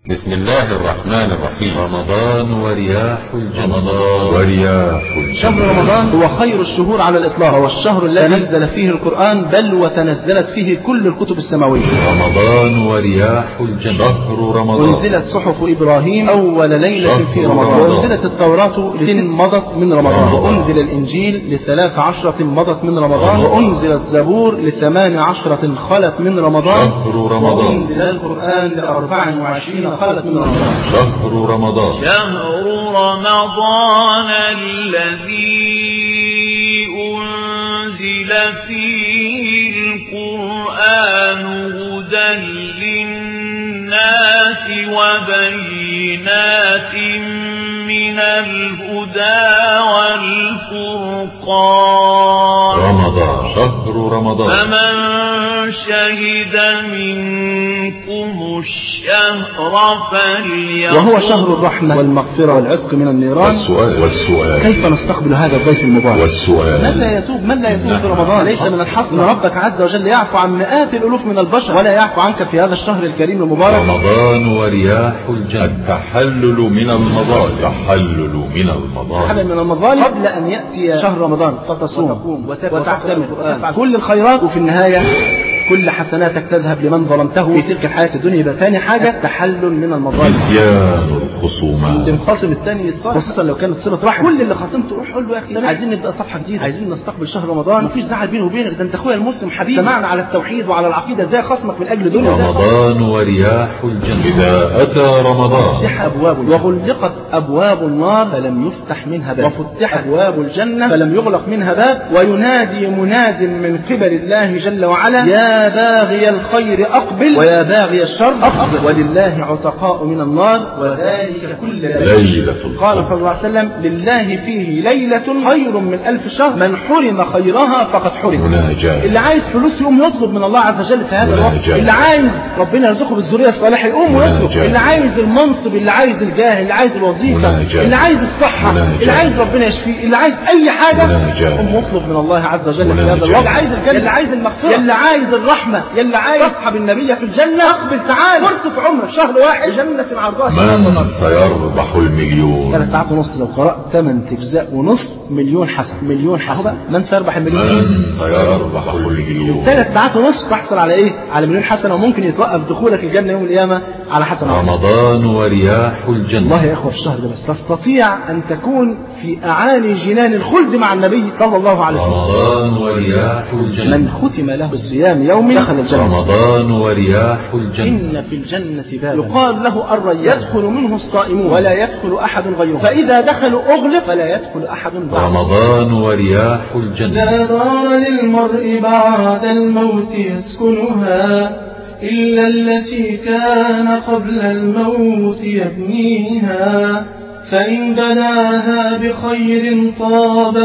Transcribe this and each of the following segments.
بسم الله الرحمن الرحيم رمضان ورياح الجنة رمضان ورياح شهر الجنة رمضان هو خير الشهور على الإطلاق هو الشهر الذي نزل فيه القرآن بل وتنزلت فيه كل الكتب السماوية رمضان ورياح الجنة شهر رمضان وانزلت صحف إبراهيم أول ليلة شهر في رمضان رمضان. وانزلت التوراة لست مضت من رمضان رمضان. وأنزل الإنجيل لثلاث عشرة مضت من رمضان رمضان. وأنزل الزبور لثمان عشرة خلت من رمضان شهر رمضان. وأنزل القرآن لأربع وعشرين خلت من رمضان شهر رمضان شهر رمضان الذي أنزل فيه القرآن هدى للناس وبينات من الهدى والفرقان رمضان شهر رمضان فمن شهد منكم الشهر فليقم وهو شهر الرحمة والمغفرة والعتق من النيران والسؤال والسؤال كيف نستقبل هذا الضيف المبارك من والسؤال لا يتوب من لا يتوب في نعم. رمضان ليس من الحق ان ربك عز وجل يعفو عن مئات الالوف من البشر ولا يعفو عنك في هذا الشهر الكريم المبارك رمضان ورياح الجنة التحلل من المظالم التحلل من المظالم حبل من المظالم قبل ان ياتي شهر رمضان فتصوم وتعتمر وتفعل كل الخيرات وفي النهايه كل حسناتك تذهب لمن ظلمته في تلك الحياه الدنيا يبقى ثاني حاجه التحلل من المظالم نسيان الخصومات الخاصم الثاني يتصالح خصوصا لو كانت صله رحم كل اللي خاصمته روح قول له يا اخي عايزين نبدا صفحه جديده عايزين نستقبل شهر رمضان مفيش زعل بيني وبينك ده انت اخويا المسلم حبيبي سمعنا على التوحيد وعلى العقيده ازاي خصمك من اجل دنيا رمضان ورياح الجنة إذا أتى رمضان فتح أبواب وغلقت أبواب النار فلم يفتح منها باب وفتح أبواب الجنة فلم يغلق منها باب وينادي مناد من قبل الله جل وعلا يا باغي الخير أقبل ويا باغي الشر أقبل ولله عتقاء من النار وذلك كل ليلة ليلة قال القدر صلى الله عليه وسلم لله فيه ليلة خير من ألف شهر من حرم خيرها فقد حرم مناجاة اللي عايز فلوس يقوم يطلب من الله عز وجل في هذا الوقت مناجاة. اللي عايز ربنا يرزقه بالذريه الصالحه يقوم ويطلب مناجاة. اللي عايز المنصب اللي عايز الجاه اللي عايز الوظيفه مناجاة. اللي عايز الصحه مناجاة. اللي عايز ربنا يشفيه اللي عايز اي حاجه مناجاة. يقوم يطلب من الله عز وجل في مناجاة. هذا الوقت اللي عايز الجنه اللي عايز المغفره اللي عايز الرحمه اللي عايز تصحب النبي في الجنه اقبل تعال فرصه عمر شهر واحد جنه عرضها السماوات من والارض سيربح المليون ثلاث ساعات ونص لو قرأت ثمان أجزاء ونص مليون حسن مليون حسن من سيربح المليون من سيربح المليون ثلاث ساعات ونص تحصل على ايه؟ على مليون حسنه وممكن يتوقف دخولك الجنه يوم القيامه على حسنه واحدة. رمضان ورياح الجنة والله يا اخوه في الشهر ده بس تستطيع ان تكون في اعالي جنان الخلد مع النبي صلى الله عليه وسلم رمضان ورياح من الجنة ختم له بصيام يوم دخل الجنه رمضان ورياح الجنة إن في الجنة بابا يقال له الريان يدخل منه الصائمون ولا يدخل أحد غيره فإذا دخلوا أغلق فلا يدخل أحد بعد رمضان ورياح الجنة لا دار للمرء بعد الموت يسكنها إلا التي كان قبل الموت يبنيها فإن بناها بخير طاب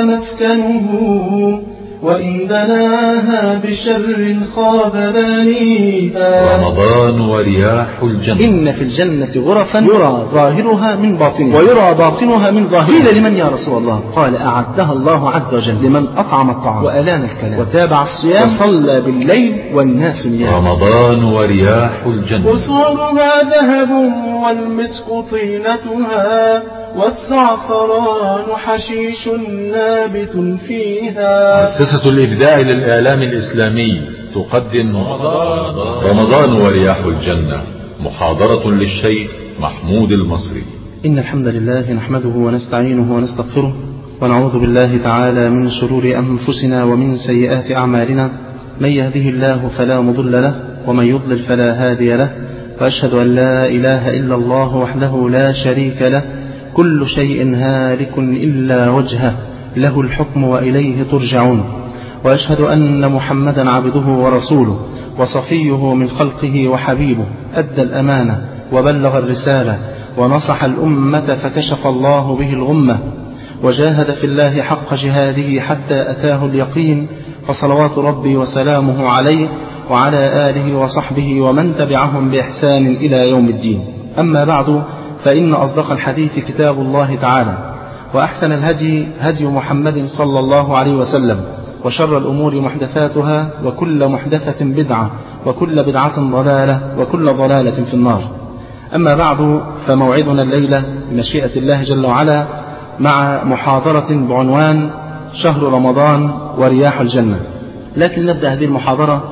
مسكنه وإن بناها بشر خاب بانيها رمضان ورياح الجنة إن في الجنة غرفا يرى ظاهرها من باطنها ويرى باطنها من ظاهرها قيل لمن يا رسول الله قال أعدها الله عز وجل لمن أطعم الطعام وألان الكلام وتابع الصيام وصلى بالليل والناس نيام رمضان ورياح الجنة قصورها ذهب والمسك طينتها والزعفران حشيش نابت فيها مؤسسة الإبداع للإعلام الإسلامي تقدم رمضان ورياح الجنة محاضرة للشيخ محمود المصري إن الحمد لله نحمده ونستعينه ونستغفره ونعوذ بالله تعالى من شرور أنفسنا ومن سيئات أعمالنا من يهده الله فلا مضل له ومن يضلل فلا هادي له وأشهد أن لا إله إلا الله وحده لا شريك له كل شيء هالك إلا وجهه له الحكم وإليه ترجعون وأشهد أن محمدا عبده ورسوله وصفيه من خلقه وحبيبه أدى الأمانة وبلغ الرسالة ونصح الأمة فكشف الله به الغمة وجاهد في الله حق جهاده حتى أتاه اليقين فصلوات ربي وسلامه عليه وعلى آله وصحبه ومن تبعهم بإحسان إلى يوم الدين أما بعد فإن أصدق الحديث كتاب الله تعالى وأحسن الهدي هدي محمد صلى الله عليه وسلم وشر الأمور محدثاتها وكل محدثة بدعة وكل بدعة ضلالة وكل ضلالة في النار أما بعد فموعدنا الليلة بمشيئة الله جل وعلا مع محاضرة بعنوان شهر رمضان ورياح الجنة لكن نبدأ هذه المحاضرة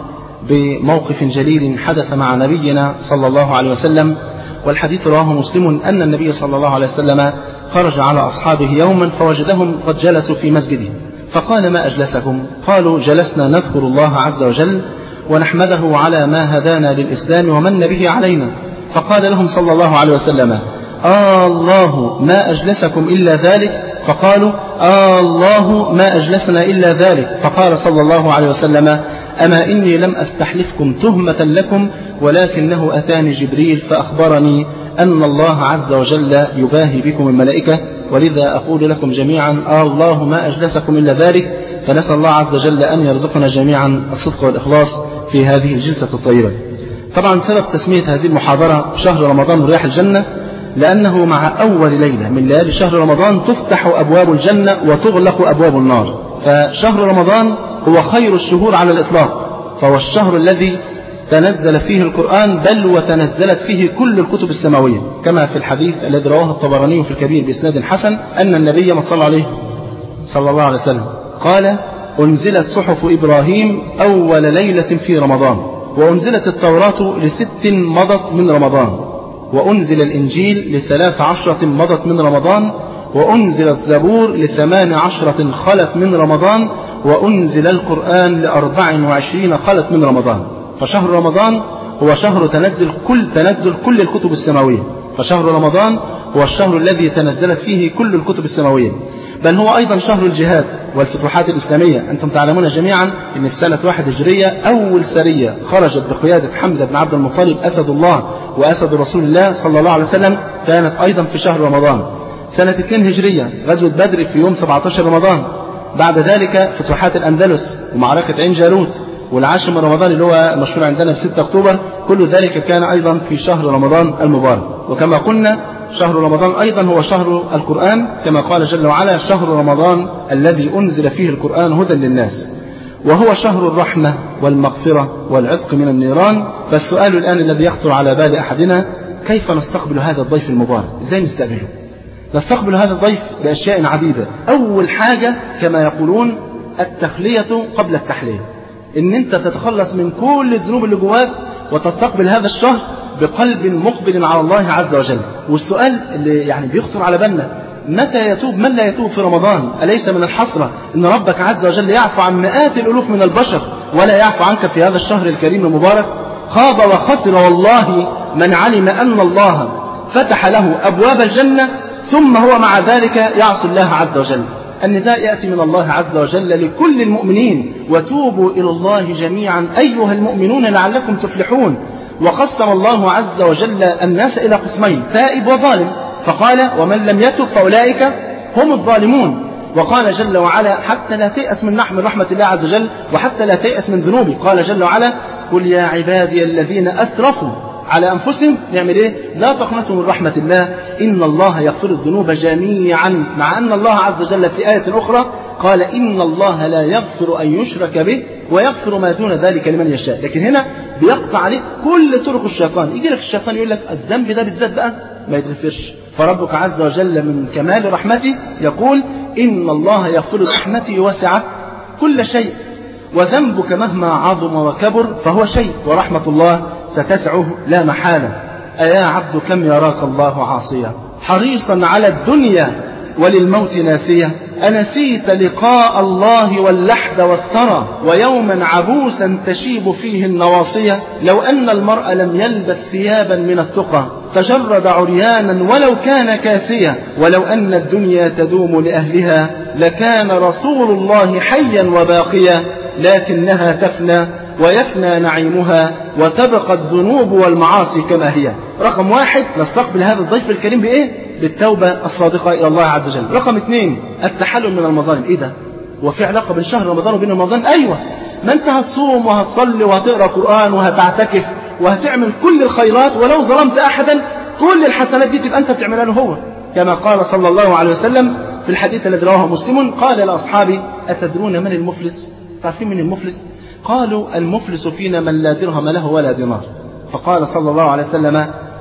بموقف جليل حدث مع نبينا صلى الله عليه وسلم والحديث رواه مسلم أن النبي صلى الله عليه وسلم خرج على أصحابه يوما فوجدهم قد جلسوا في مسجده فقال ما أجلسكم قالوا جلسنا نذكر الله عز وجل ونحمده على ما هدانا للإسلام ومن به علينا فقال لهم صلى الله عليه وسلم آه الله ما أجلسكم إلا ذلك فقالوا آه الله ما أجلسنا إلا ذلك فقال صلى الله عليه وسلم أما إني لم أستحلفكم تهمة لكم ولكنه أتاني جبريل فأخبرني أن الله عز وجل يباهي بكم الملائكة ولذا أقول لكم جميعا آه الله ما أجلسكم إلا ذلك فنسأل الله عز وجل أن يرزقنا جميعا الصدق والإخلاص في هذه الجلسة الطيبة طبعا سبب تسمية هذه المحاضرة شهر رمضان ورياح الجنة لأنه مع أول ليلة من ليالي شهر رمضان تفتح أبواب الجنة وتغلق أبواب النار فشهر رمضان هو خير الشهور على الإطلاق فهو الشهر الذي تنزل فيه القرآن بل وتنزلت فيه كل الكتب السماوية كما في الحديث الذي رواه الطبراني في الكبير بإسناد حسن أن النبي ما صلى عليه صلى الله عليه وسلم قال أنزلت صحف إبراهيم أول ليلة في رمضان وأنزلت التوراة لست مضت من رمضان وأنزل الإنجيل لثلاث عشرة مضت من رمضان وأنزل الزبور لثمان عشرة خلت من رمضان وأنزل القرآن لأربع وعشرين خلت من رمضان فشهر رمضان هو شهر تنزل كل تنزل كل الكتب السماوية فشهر رمضان هو الشهر الذي تنزلت فيه كل الكتب السماوية بل هو أيضا شهر الجهاد والفتوحات الإسلامية أنتم تعلمون جميعا أن في سنة واحد هجرية أول سرية خرجت بقيادة حمزة بن عبد المطلب أسد الله وأسد رسول الله صلى الله عليه وسلم كانت أيضا في شهر رمضان سنة 2 هجرية غزوة بدر في يوم 17 رمضان بعد ذلك فتوحات الأندلس ومعركة عين جالوت والعاشر من رمضان اللي هو مشهور عندنا في 6 أكتوبر كل ذلك كان أيضا في شهر رمضان المبارك وكما قلنا شهر رمضان أيضا هو شهر القرآن كما قال جل وعلا شهر رمضان الذي أنزل فيه القرآن هدى للناس وهو شهر الرحمة والمغفرة والعتق من النيران فالسؤال الآن الذي يخطر على بال أحدنا كيف نستقبل هذا الضيف المبارك إزاي نستقبله نستقبل هذا الضيف بأشياء عديدة أول حاجة كما يقولون التخلية قبل التحلية ان انت تتخلص من كل الذنوب اللي جواك وتستقبل هذا الشهر بقلب مقبل على الله عز وجل والسؤال اللي يعني بيخطر على بالنا متى يتوب من لا يتوب في رمضان أليس من الحسرة أن ربك عز وجل يعفو عن مئات الألوف من البشر ولا يعفو عنك في هذا الشهر الكريم المبارك خاب وخسر والله من علم أن الله فتح له أبواب الجنة ثم هو مع ذلك يعصي الله عز وجل النداء يأتي من الله عز وجل لكل المؤمنين وتوبوا إلى الله جميعا أيها المؤمنون لعلكم تفلحون وقسم الله عز وجل الناس إلى قسمين تائب وظالم فقال ومن لم يتب فأولئك هم الظالمون وقال جل وعلا حتى لا تيأس من نحم رحمة الله عز وجل وحتى لا تيأس من ذنوبي قال جل وعلا قل يا عبادي الذين أسرفوا على أنفسهم نعمل إيه؟ لا تقنطوا من رحمة الله إن الله يغفر الذنوب جميعا مع أن الله عز وجل في آية أخرى قال إن الله لا يغفر أن يشرك به ويغفر ما دون ذلك لمن يشاء لكن هنا بيقطع عليك كل طرق الشيطان يجي لك الشيطان يقول لك الذنب ده بالذات بقى ما يتغفرش فربك عز وجل من كمال رحمته يقول إن الله يغفر رحمتي وسعت كل شيء وذنبك مهما عظم وكبر فهو شيء ورحمة الله ستسعه لا محالة أيا عبد كم يراك الله عاصيا حريصا على الدنيا وللموت ناسيا أنسيت لقاء الله واللحد والثرى ويوما عبوسا تشيب فيه النواصية لو أن المرء لم يلبس ثيابا من التقى تجرد عريانا ولو كان كاسيا ولو أن الدنيا تدوم لأهلها لكان رسول الله حيا وباقيا لكنها تفنى ويفنى نعيمها وتبقى الذنوب والمعاصي كما هي رقم واحد نستقبل هذا الضيف الكريم بإيه؟ بالتوبة الصادقة إلى الله عز وجل رقم اثنين التحلل من المظالم إيه ده؟ وفي علاقة بين شهر رمضان وبين المظالم أيوة ما أنت هتصوم وهتصلي وهتقرأ قرآن وهتعتكف وهتعمل كل الخيرات ولو ظلمت أحدا كل الحسنات دي تبقى أنت بتعملها له هو كما قال صلى الله عليه وسلم في الحديث الذي رواه مسلم قال لأصحابه أتدرون من المفلس تعرفين من المفلس قالوا المفلس فينا من لا درهم له ولا دينار فقال صلى الله عليه وسلم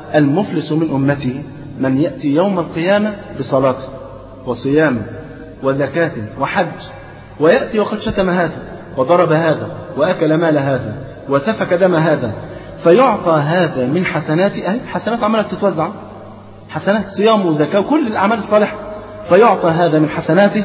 المفلس من أمتي من يأتي يوم القيامة بصلاة وصيام وزكاة وحج ويأتي وقد شتم هذا وضرب هذا وأكل مال هذا وسفك دم هذا فيعطى هذا من حسنات أهل حسنات عمالة تتوزع حسنات صيام وزكاة وكل الأعمال الصالحة فيعطى هذا من حسناته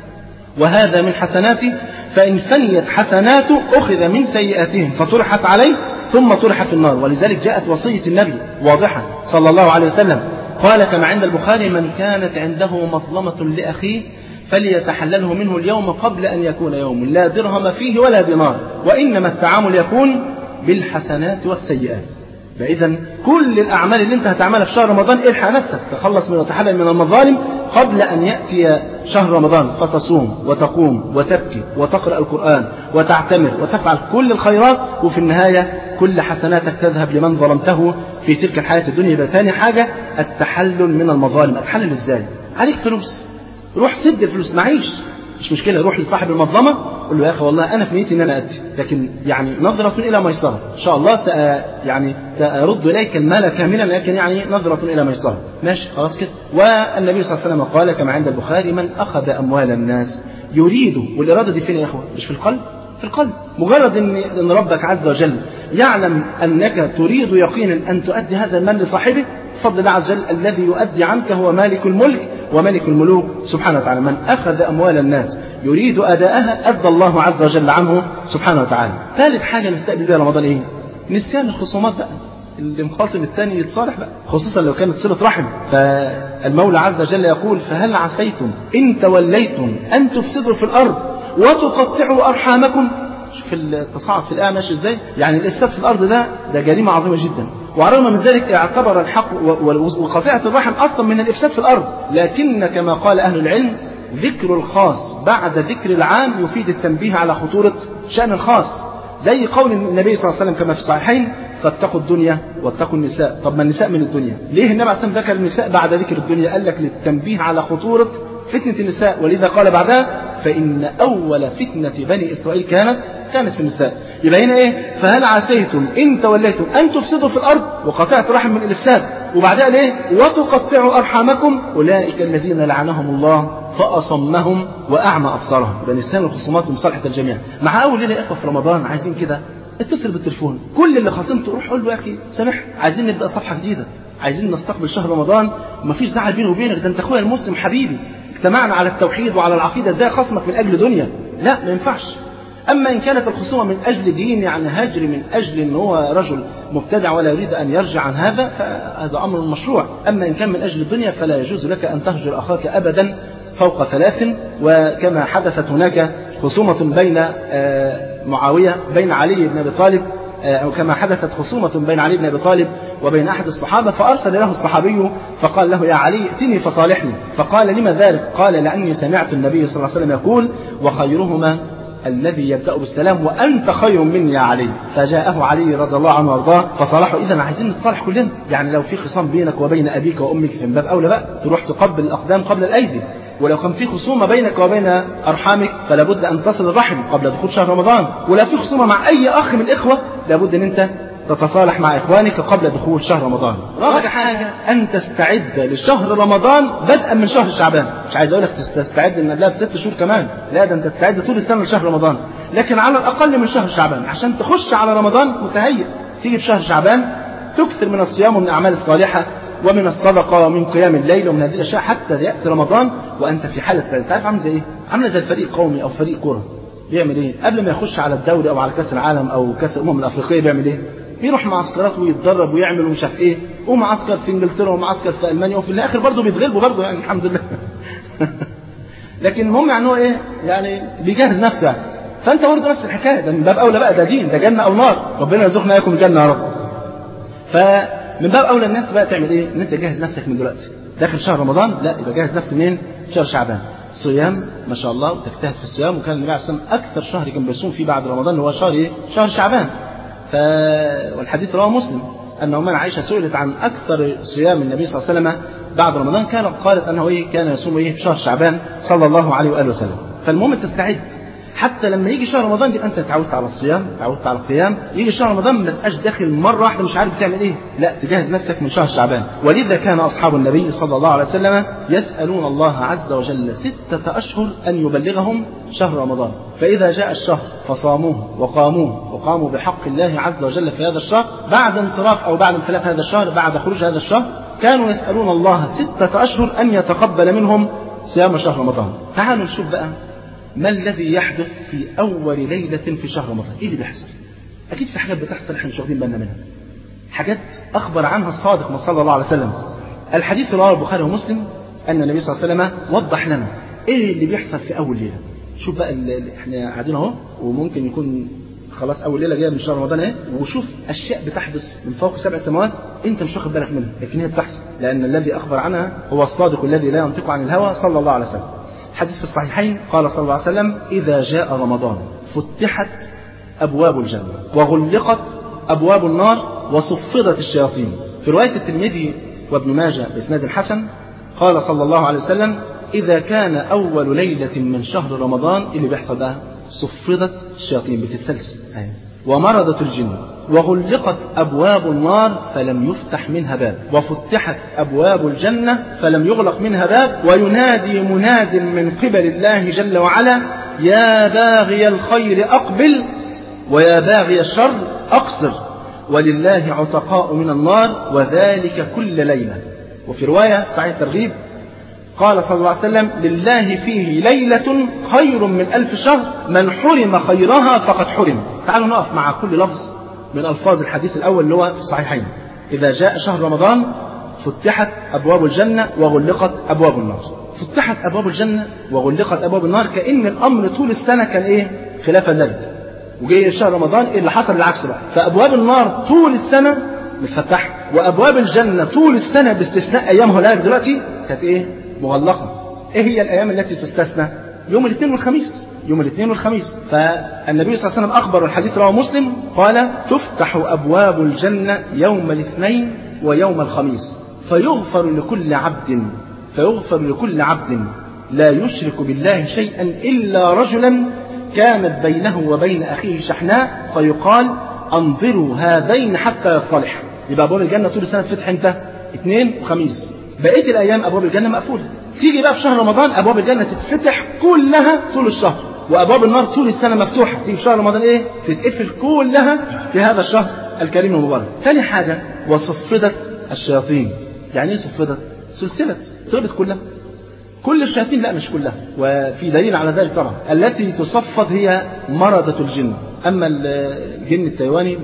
وهذا من حسناته فإن فنيت حسناته أخذ من سيئاتهم فطرحت عليه ثم طرح في النار ولذلك جاءت وصية النبي واضحة صلى الله عليه وسلم قال كما عند البخاري من كانت عنده مظلمة لأخيه فليتحلله منه اليوم قبل أن يكون يوم لا درهم فيه ولا دينار وإنما التعامل يكون بالحسنات والسيئات فإذا كل الأعمال اللي أنت هتعملها في شهر رمضان الحق نفسك تخلص من وتحلل من المظالم قبل أن يأتي شهر رمضان فتصوم وتقوم وتبكي وتقرأ القرآن وتعتمر وتفعل كل الخيرات وفي النهاية كل حسناتك تذهب لمن ظلمته في تلك الحياة الدنيا يبقى ثاني حاجة التحلل من المظالم أتحلل إزاي؟ عليك فلوس روح سد الفلوس معيش مش مشكلة روح لصاحب المظلمة قول له يا أخي والله أنا في نيتي إن أنا أدي لكن يعني نظرة إلى ميسرة إن شاء الله سأ يعني سأرد إليك المال كاملا لكن يعني نظرة إلى ميسرة ماشي خلاص كده والنبي صلى الله عليه وسلم قال كما عند البخاري من أخذ أموال الناس يريد والإرادة دي فين يا إخوة مش في القلب في القلب مجرد ان ان ربك عز وجل يعلم انك تريد يقينا ان تؤدي هذا المال لصاحبه بفضل الله عز وجل الذي يؤدي عنك هو مالك الملك وملك الملوك سبحانه وتعالى من أخذ أموال الناس يريد أداءها أدى الله عز وجل عنه سبحانه وتعالى ثالث حاجة نستقبل بها رمضان إيه نسيان الخصومات بقى اللي مخاصم الثاني يتصالح بقى خصوصا لو كانت صلة رحم فالمولى عز وجل يقول فهل عسيتم إن توليتم أن تفسدوا في الأرض وتقطعوا أرحامكم شوف التصاعد في الآية ماشي إزاي يعني الإفساد في الأرض ده ده جريمة عظيمة جدا وعلى الرغم من ذلك اعتبر الحق وقطيعة الرحم أصلا من الإفساد في الأرض لكن كما قال أهل العلم ذكر الخاص بعد ذكر العام يفيد التنبيه على خطورة شأن الخاص زي قول النبي صلى الله عليه وسلم كما في الصحيحين فاتقوا الدنيا واتقوا النساء طب ما النساء من الدنيا ليه النبي عليه الصلاة ذكر النساء بعد ذكر الدنيا قال لك للتنبيه على خطورة فتنة النساء ولذا قال بعدها فإن أول فتنة بني إسرائيل كانت كانت في النساء يبقى هنا إيه فهل عسيتم إن توليتم أن تفسدوا في الأرض وقطعت رحم من الإفساد وبعدها ليه وتقطعوا أرحامكم أولئك الذين لعنهم الله فأصمهم وأعمى أبصارهم يبقى نسيان الخصومات ومصالحة الجميع مع أول ليلة إخوة في رمضان عايزين كده اتصل بالتليفون كل اللي خاصمته روح قول له يا أخي سامح عايزين نبدأ صفحة جديدة عايزين نستقبل شهر رمضان ومفيش زعل بيني وبينك ده انت اخويا المسلم حبيبي اجتمعنا على التوحيد وعلى العقيده ازاي خصمك من اجل دنيا لا ما ينفعش اما ان كانت الخصومه من اجل دين يعني هجر من اجل ان هو رجل مبتدع ولا يريد ان يرجع عن هذا فهذا امر مشروع اما ان كان من اجل الدنيا فلا يجوز لك ان تهجر اخاك ابدا فوق ثلاث وكما حدثت هناك خصومة بين معاوية بين علي بن أبي طالب أو كما حدثت خصومة بين علي بن أبي طالب وبين أحد الصحابة فأرسل له الصحابي فقال له يا علي ائتني فصالحني فقال لما ذلك قال لأني سمعت النبي صلى الله عليه وسلم يقول وخيرهما الذي يبدأ بالسلام وأنت خير مني يا علي فجاءه علي رضي الله عنه وارضاه فصالحه إذا عايزين نتصالح كلنا يعني لو في خصام بينك وبين أبيك وأمك في باب أولى بقى تروح تقبل الأقدام قبل الأيدي ولو كان في خصومة بينك وبين أرحامك فلا بد أن تصل الرحم قبل دخول شهر رمضان ولو في خصومة مع أي أخ من الإخوة لابد أن أنت تتصالح مع إخوانك قبل دخول شهر رمضان رابع حاجة أن تستعد لشهر رمضان بدءا من شهر شعبان مش عايز أقول لك تستعد إن لا بست شهور كمان لا ده أنت تستعد طول السنة لشهر رمضان لكن على الأقل من شهر شعبان عشان تخش على رمضان متهيئ تيجي في شهر شعبان تكثر من الصيام ومن الأعمال الصالحة ومن الصدقة ومن قيام الليل ومن هذه الأشياء حتى يأتي رمضان وأنت في حالة سعادة تعرف عامل زي إيه؟ عاملة زي الفريق قومي أو فريق كورة بيعمل إيه؟ قبل ما يخش على الدوري أو على كأس العالم أو كأس الأمم الأفريقية بيعمل إيه؟ بيروح معسكرات ويتدرب ويعمل ومش عارف إيه ومعسكر في إنجلترا ومعسكر في ألمانيا وفي الآخر برضه بيتغلبوا برضه يعني الحمد لله لكن المهم يعني هو إيه؟ يعني بيجهز نفسه يعني. فأنت برضه نفس الحكاية ده من باب أولى بقى ده دين ده جنة أو نار ربنا يرزقنا إياكم الجنة يا رب ف من باب اولى ان انت بقى تعمل ايه؟ ان انت تجهز نفسك من دلوقتي. داخل شهر رمضان لا يبقى جهز نفسك منين؟ شهر شعبان. صيام ما شاء الله وتجتهد في الصيام وكان النبي عليه الصلاه والسلام اكثر شهر كان بيصوم فيه بعد رمضان هو شهر ايه؟ شهر شعبان. ف... والحديث رواه مسلم ان امنا عائشه سئلت عن اكثر صيام النبي صلى الله عليه وسلم بعد رمضان كانت قالت انه ايه؟ كان يصوم ايه؟ في شهر شعبان صلى الله عليه واله وسلم. فالمهم تستعد حتى لما يجي شهر رمضان تبقى انت اتعودت على الصيام اتعودت على القيام يجي شهر رمضان ما تبقاش داخل مره واحده مش عارف تعمل ايه لا تجهز نفسك من شهر شعبان ولذا كان اصحاب النبي صلى الله عليه وسلم يسالون الله عز وجل سته اشهر ان يبلغهم شهر رمضان فاذا جاء الشهر فصاموه وقاموه وقاموا بحق الله عز وجل في هذا الشهر بعد انصراف او بعد انفلات هذا الشهر بعد خروج هذا الشهر كانوا يسالون الله سته اشهر ان يتقبل منهم صيام شهر رمضان تعالوا نشوف بقى ما الذي يحدث في أول ليلة في شهر رمضان إيه اللي بيحصل أكيد في حاجات بتحصل إحنا مش واخدين بالنا منها حاجات أخبر عنها الصادق صلى الله عليه وسلم الحديث رواه البخاري ومسلم أن النبي صلى الله عليه وسلم وضح لنا إيه اللي بيحصل في أول ليلة شوف بقى اللي احنا قاعدين اهو وممكن يكون خلاص اول ليله جايه من شهر رمضان اهي وشوف اشياء بتحدث من فوق سبع سماوات انت مش واخد بالك منها لكن هي بتحصل لان الذي اخبر عنها هو الصادق الذي لا ينطق عن الهوى صلى الله عليه وسلم حديث في الصحيحين قال صلى الله عليه وسلم إذا جاء رمضان فتحت أبواب الجنة وغلقت أبواب النار وصفدت الشياطين في رواية الترمذي وابن ماجه بإسناد حسن قال صلى الله عليه وسلم إذا كان أول ليلة من شهر رمضان اللي بيحصل ده صفدت الشياطين بتتسلسل ومرضت الجن وغلقت أبواب النار فلم يفتح منها باب وفتحت أبواب الجنة فلم يغلق منها باب وينادي مناد من قبل الله جل وعلا يا باغي الخير أقبل ويا باغي الشر أقصر ولله عتقاء من النار وذلك كل ليلة وفي رواية صحيح ترغيب قال صلى الله عليه وسلم لله فيه ليلة خير من ألف شهر من حرم خيرها فقد حرم تعالوا نقف مع كل لفظ من ألفاظ الحديث الأول اللي هو في الصحيحين إذا جاء شهر رمضان فتحت أبواب الجنة وغلقت أبواب النار فتحت أبواب الجنة وغلقت أبواب النار كأن الأمر طول السنة كان إيه خلاف ذلك وجاي شهر رمضان إيه اللي حصل العكس بقى فأبواب النار طول السنة متفتحة وأبواب الجنة طول السنة باستثناء أيامها هناك دلوقتي كانت إيه مغلقة إيه هي الأيام التي تستثنى يوم الاثنين والخميس يوم الاثنين والخميس فالنبي صلى الله عليه وسلم أخبر الحديث رواه مسلم قال تفتح أبواب الجنة يوم الاثنين ويوم الخميس فيغفر لكل عبد فيغفر لكل عبد لا يشرك بالله شيئا إلا رجلا كانت بينه وبين أخيه شحناء فيقال أنظروا هذين حتى يصطلح يبقى أبواب الجنة طول السنة فتح امتى؟ اثنين وخميس بقية الأيام أبواب الجنة مقفولة تيجي بقى في شهر رمضان أبواب الجنة تتفتح كلها طول الشهر وأبواب النار طول السنة مفتوحة تيجي في شهر رمضان إيه؟ تتقفل كلها في هذا الشهر الكريم المبارك ثاني حاجة وصفدت الشياطين يعني إيه صفدت؟ سلسلة طلبت كلها كل الشياطين لا مش كلها وفي دليل على ذلك طبعا التي تصفد هي مرضة الجن أما الجن التايواني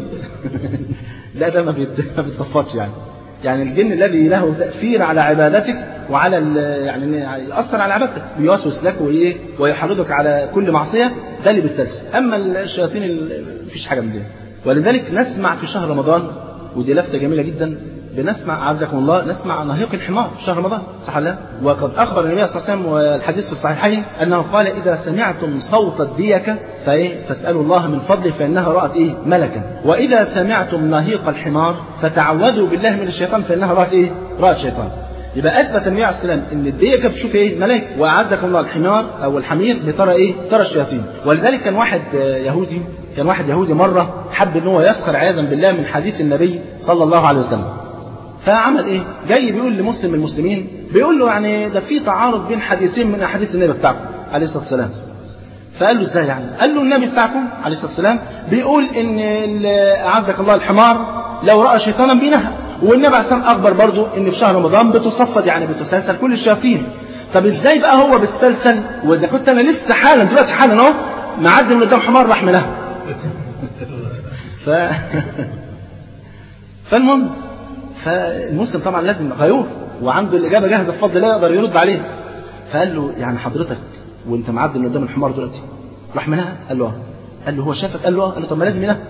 لا ده ما بيتصفدش يعني يعني الجن الذي له تأثير على عبادتك وعلى يعني يأثر على عبادتك بيوسوس لك وإيه ويحرضك على كل معصية ده اللي بيستلزم أما الشياطين مفيش حاجة من دي ولذلك نسمع في شهر رمضان ودي لفتة جميلة جدا بنسمع عزكم الله نسمع نهيق الحمار في شهر رمضان صح لا وقد أخبر النبي صلى الله عليه وسلم والحديث في الصحيحين أنه قال إذا سمعتم صوت الديكة فإيه فاسألوا الله من فضله فإنها رأت إيه ملكا وإذا سمعتم نهيق الحمار فتعوذوا بالله من الشيطان فإنها رأت إيه رأت شيطان يبقى اثبت النبي عليه السلام ان الديكه بتشوف ايه ملائكه واعزكم الله الحمار او الحمير بترى ايه ترى الشياطين ولذلك كان واحد يهودي كان واحد يهودي مره حب ان هو يسخر عياذا بالله من حديث النبي صلى الله عليه وسلم فعمل ايه جاي بيقول لمسلم من المسلمين بيقول له يعني ده في تعارض بين حديثين من احاديث النبي بتاعكم عليه الصلاه والسلام فقال له ازاي يعني قال له النبي بتاعكم عليه الصلاه والسلام بيقول ان اعزك الله الحمار لو راى شيطانا بينهى والنبي عليه الصلاه والسلام اخبر برضه ان في شهر رمضان بتصفد يعني بتسلسل كل الشياطين طب ازاي بقى هو بتسلسل واذا كنت انا لسه حالا دلوقتي حالا اهو معدي من قدام حمار راح منها ف فالمهم فالمسلم طبعا لازم غيور وعنده الإجابة جاهزة بفضل الله يقدر يرد عليها فقال له يعني حضرتك وانت معدي من قدام الحمار دلوقتي راح منها قال له اه قال له هو شافك قال له اه قال له طب ما لازم ينام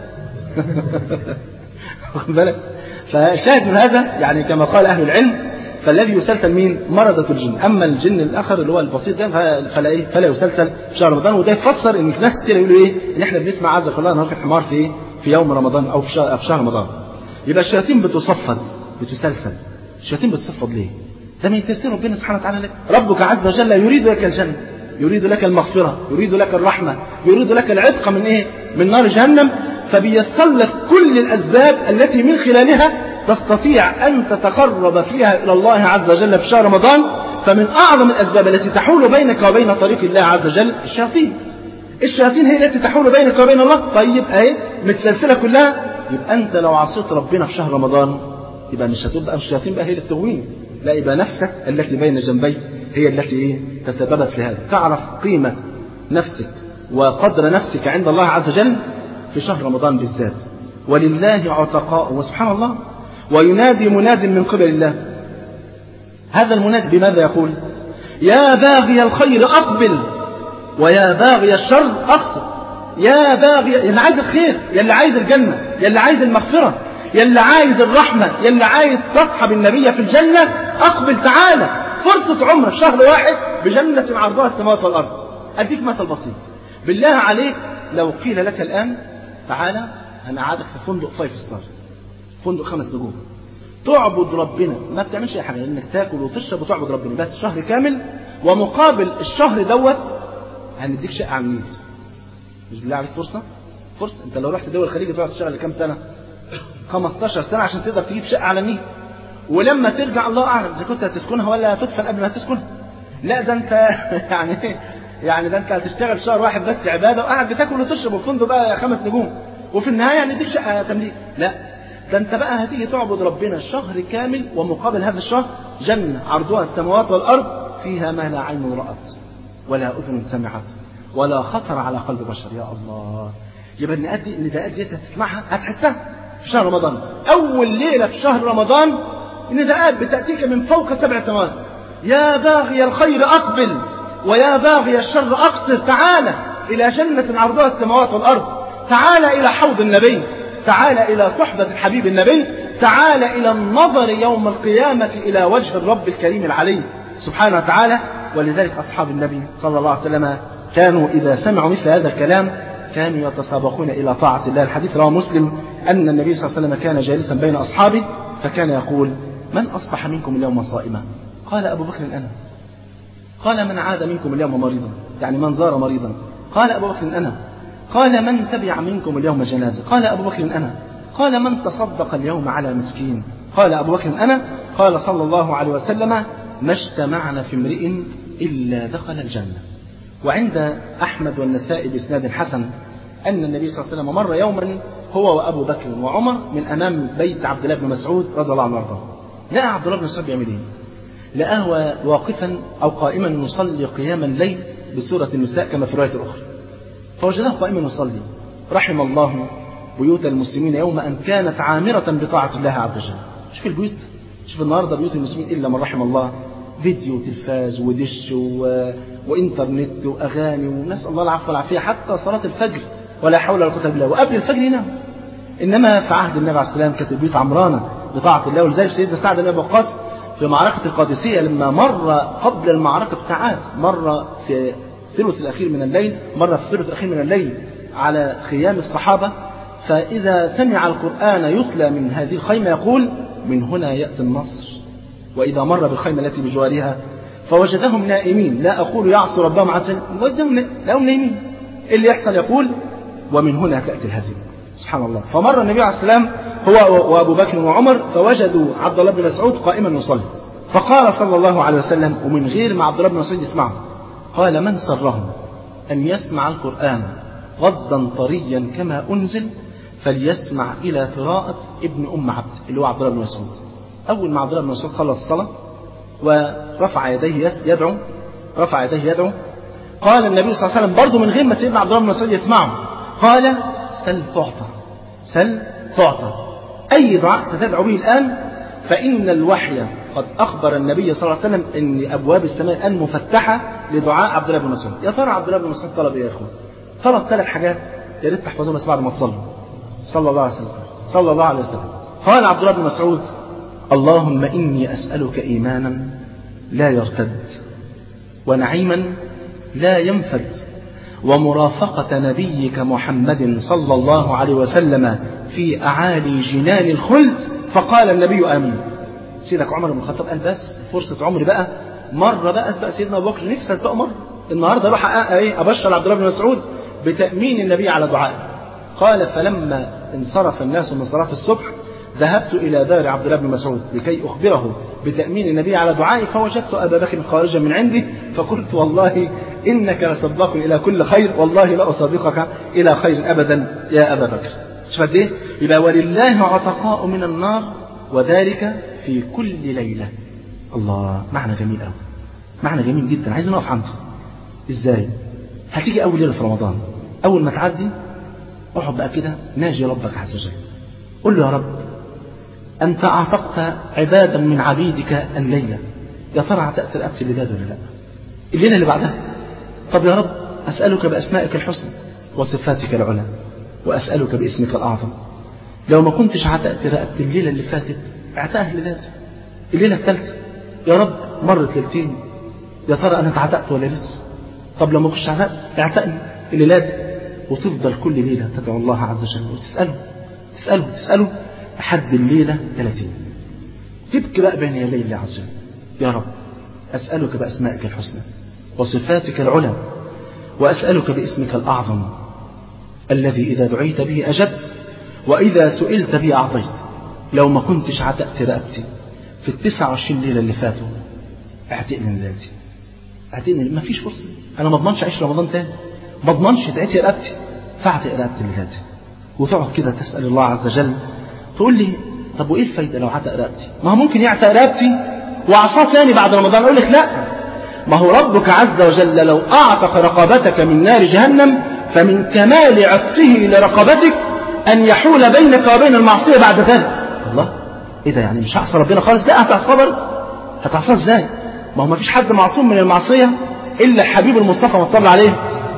واخد بالك فشاهد من هذا يعني كما قال اهل العلم فالذي يسلسل مين؟ مرضة الجن، أما الجن الآخر اللي هو البسيط ده فلا إيه؟ فلا يسلسل في شهر رمضان وده يفسر إن في ناس كتير يقولوا إيه؟ إن إحنا بنسمع عزك الله نهار الحمار في إيه؟ في يوم رمضان أو في شهر, في شهر رمضان. يبقى الشياطين بتصفد بتسلسل الشياطين بتصفد ليه ده من تيسير ربنا سبحانه وتعالى لك ربك عز وجل يريد لك الجنة يريد لك المغفرة يريد لك الرحمة يريد لك العتق من إيه من نار جهنم فبيسر لك كل الأسباب التي من خلالها تستطيع أن تتقرب فيها إلى الله عز وجل في شهر رمضان فمن أعظم الأسباب التي تحول بينك وبين طريق الله عز وجل الشياطين الشياطين هي التي تحول بينك وبين الله طيب اهي متسلسله كلها يبقى انت لو عصيت ربنا في شهر رمضان يبقى مش هتبقى الشياطين بقى هي اللي تغويني لا يبقى نفسك التي بين جنبيك هي التي ايه تسببت في هذا تعرف قيمه نفسك وقدر نفسك عند الله عز وجل في شهر رمضان بالذات ولله عتقاء وسبحان الله وينادي مناد من قبل الله هذا المنادي بماذا يقول يا باغي الخير أقبل ويا باغي الشر أقصر يا باغي يا اللي عايز الخير يا اللي عايز الجنة يا اللي عايز المغفرة يا اللي عايز الرحمة يا اللي عايز تصحب النبي في الجنة أقبل تعالى فرصة عمرك شهر واحد بجنة عرضها السماوات والأرض أديك مثل بسيط بالله عليك لو قيل لك الآن تعالى أنا قاعدك في فندق فايف ستارز فندق خمس نجوم تعبد ربنا ما بتعملش اي حاجه انك تاكل وتشرب وتعبد ربنا بس شهر كامل ومقابل الشهر دوت هنديك شقه على النيل مش بالله عليك فرصه فرصه انت لو رحت دول الخليج تقعد تشتغل كام سنه 15 سنه عشان تقدر تجيب شقه على النيل ولما ترجع الله اعلم اذا كنت هتسكنها ولا هتدفن قبل ما تسكنها لا ده انت يعني يعني ده انت هتشتغل شهر واحد بس عباده وقاعد بتاكل وتشرب والفندق بقى خمس نجوم وفي النهايه هنديك شقه تمليك لا ده انت بقى هتيجي تعبد ربنا شهر كامل ومقابل هذا الشهر جنة عرضها السماوات والأرض فيها ما لا عين رأت ولا أذن سمعت ولا خطر على قلب بشر يا الله يبقى النداءات دي النداءات دي هتسمعها هتحسها في شهر رمضان أول ليلة في شهر رمضان النداءات بتأتيك من فوق سبع سماوات يا باغي الخير أقبل ويا باغي الشر أقصر تعالى إلى جنة عرضها السماوات والأرض تعالى إلى حوض النبي تعال إلى صحبة الحبيب النبي تعال إلى النظر يوم القيامة إلى وجه الرب الكريم العلي سبحانه وتعالى ولذلك أصحاب النبي صلى الله عليه وسلم كانوا إذا سمعوا مثل هذا الكلام كانوا يتسابقون إلى طاعة الله الحديث رواه مسلم أن النبي صلى الله عليه وسلم كان جالسا بين أصحابه فكان يقول من أصبح منكم اليوم صائما قال أبو بكر أنا قال من عاد منكم اليوم مريضا يعني من زار مريضا قال أبو بكر أنا قال من تبع منكم اليوم جنازة قال أبو بكر أنا قال من تصدق اليوم على مسكين قال أبو بكر أنا قال صلى الله عليه وسلم ما اجتمعنا في امرئ إلا دخل الجنة وعند أحمد والنسائي بإسناد حسن أن النبي صلى الله عليه وسلم مر يوما هو وأبو بكر وعمر من أمام بيت عبد الله بن مسعود رضي الله عنه وارضاه لقى عبد الله بن مسعود بيعمل إيه؟ لقاه واقفا أو قائما يصلي قيام الليل بسورة النساء كما في رواية أخرى فوجداه قائما يصلي رحم الله بيوت المسلمين يوم أن كانت عامرة بطاعة الله عز وجل شوف البيوت شوف النهاردة بيوت المسلمين إلا من رحم الله فيديو وتلفاز ودش و... وإنترنت وأغاني ونسأل الله العفو والعافية حتى صلاة الفجر ولا حول ولا قوة إلا بالله وقبل الفجر ينام إنما في عهد النبي عليه السلام كانت البيوت عمرانة بطاعة الله ولذلك سيدنا سعد بن أبي وقاص في معركة القادسية لما مر قبل المعركة بساعات مر في الثلث الأخير من الليل مر في الثلث الأخير من الليل على خيام الصحابة فإذا سمع القرآن يتلى من هذه الخيمة يقول من هنا يأتي النصر وإذا مر بالخيمة التي بجوارها فوجدهم نائمين لا أقول يعصوا ربهم عز وجل وجدهم لهم نائمين اللي يحصل يقول ومن هنا تأتي الهزيمة سبحان الله فمر النبي عليه السلام هو وأبو بكر وعمر فوجدوا عبد الله بن مسعود قائما يصلي فقال صلى الله عليه وسلم ومن غير ما عبد الله بن مسعود يسمعه قال من سره أن يسمع القرآن غضا طريا كما أنزل فليسمع إلى قراءة ابن أم عبد اللي هو عبد الله بن مسعود أول ما عبد الله بن مسعود خلص الصلاة ورفع يديه يدعو رفع يديه يدعو قال النبي صلى الله عليه وسلم برضه من غير ما سيدنا عبد الله بن مسعود يسمعه قال سل تعطى سل تعطى أي دعاء ستدعو به الآن فإن الوحي قد أخبر النبي صلى الله عليه وسلم أن أبواب السماء الآن مفتحة لدعاء عبد الله بن مسعود يا ترى عبد الله بن مسعود طلب إيه يا إخوان طلب ثلاث حاجات يا ريت تحفظوهم بس بعد ما تصلوا صلى الله عليه وسلم صلى الله عليه وسلم قال عبد الله بن مسعود اللهم إني أسألك إيمانا لا يرتد ونعيما لا ينفد ومرافقة نبيك محمد صلى الله عليه وسلم في أعالي جنان الخلد فقال النبي آمين سيدك عمر بن الخطاب قال بس فرصة عمري بقى مرة بقى أسبق سيدنا أبو بكر نفسي أسبقه مرة النهارده اروح أ- ايه ابشر عبد الله بن مسعود بتامين النبي على دعائه قال فلما انصرف الناس من صلاه الصبح ذهبت الى دار عبد الله بن مسعود لكي اخبره بتامين النبي على دعائي فوجدت ابا بكر خارجا من عندي فقلت والله انك لصداق الى كل خير والله لا اصدقك الى خير ابدا يا ابا بكر شوف قد ايه يبقى ولله عتقاء من النار وذلك في كل ليله الله معنى جميل قوي معنى جميل جدا عايز نقف عنده ازاي هتيجي اول ليله في رمضان اول ما تعدي اقعد بقى كده ناجي ربك عز وجل قل له يا رب انت اعتقت عبادا من عبيدك الليله يا ترى هتاتي رقبتي الليله دي ولا لا الليله اللي بعدها طب يا رب اسالك باسمائك الحسنى وصفاتك العلى واسالك باسمك الاعظم لو ما كنتش هتاتي رقبتي الليله اللي فاتت اعتقها الليله دي الليله الثالثه يا رب مرت ليلتين يا ترى انا اتعتقت ولا لسه طب لو ما كنتش عتقت اعتقني الليله دي وتفضل كل ليله تدعو الله عز وجل وتساله تساله تساله لحد الليله 30 تبكي بقى بين يدي الله عز وجل يا رب اسالك باسمائك الحسنى وصفاتك العلى واسالك باسمك الاعظم الذي اذا دعيت به اجبت واذا سئلت به اعطيت لو ما كنتش عتقت رقبتي في التسعة وعشرين ليلة اللي فاتوا اعتقني الليلة دي اعتقني ما فيش فرصة أنا ما اضمنش أعيش رمضان تاني ما اضمنش تعيش رقبتي فاعتق رقبتي الليلة دي وتقعد كده تسأل الله عز وجل تقول لي طب وإيه الفايدة لو عتق رقبتي ما هو ممكن يعتق رقبتي وعصاه تاني بعد رمضان أقول لك لا ما هو ربك عز وجل لو أعتق رقبتك من نار جهنم فمن كمال عتقه لرقبتك أن يحول بينك وبين المعصية بعد ذلك الله ايه ده يعني مش هعصى ربنا خالص لا هتعصاه برضه هتعصاه ازاي ما هو ما فيش حد معصوم من المعصيه الا الحبيب المصطفى ما صلى عليه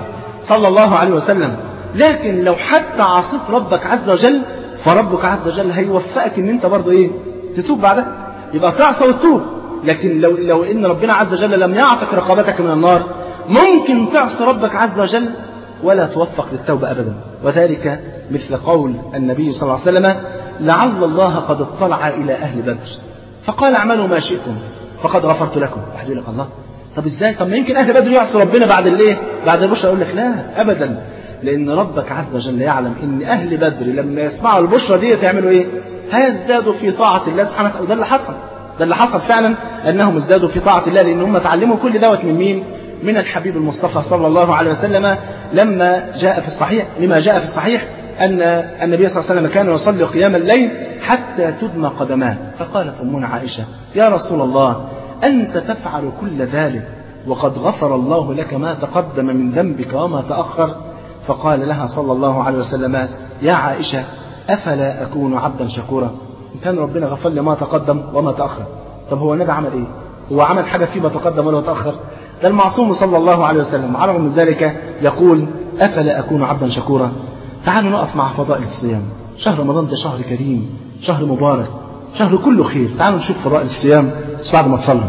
صلى الله عليه وسلم لكن لو حتى عصيت ربك عز وجل فربك عز وجل هيوفقك ان انت برضه ايه تتوب بعدها يبقى تعصى وتتوب لكن لو لو ان ربنا عز وجل لم يعتق رقبتك من النار ممكن تعصي ربك عز وجل ولا توفق للتوبة أبدا وذلك مثل قول النبي صلى الله عليه وسلم لعل الله قد اطلع إلى أهل بدر فقال اعملوا ما شئتم فقد غفرت لكم واحد يقول لك الله طب ازاي طب ما يمكن أهل بدر يعصوا ربنا بعد الايه بعد البشرى يقول لك لا أبدا لأن ربك عز وجل يعلم إن أهل بدر لما يسمعوا البشرى دي يعملوا إيه هيزدادوا في طاعة الله سبحانه وتعالى وده اللي حصل ده اللي حصل فعلا أنهم ازدادوا في طاعة الله لأن هم تعلموا كل دوت من مين من الحبيب المصطفى صلى الله عليه وسلم لما جاء في الصحيح لما جاء في الصحيح أن النبي صلى الله عليه وسلم كان يصلي قيام الليل حتى تدمى قدماه فقالت أمنا عائشة يا رسول الله أنت تفعل كل ذلك وقد غفر الله لك ما تقدم من ذنبك وما تأخر فقال لها صلى الله عليه وسلم يا عائشة أفلا أكون عبدا شكورا إن كان ربنا غفر لي ما تقدم وما تأخر طب هو النبي عمل إيه هو عمل حاجة فيما تقدم ولا تأخر ده المعصوم صلى الله عليه وسلم على من ذلك يقول أفلا أكون عبدا شكورا تعالوا نقف مع فضائل الصيام شهر رمضان ده شهر كريم شهر مبارك شهر كله خير تعالوا نشوف فضائل الصيام بس بعد ما تصلوا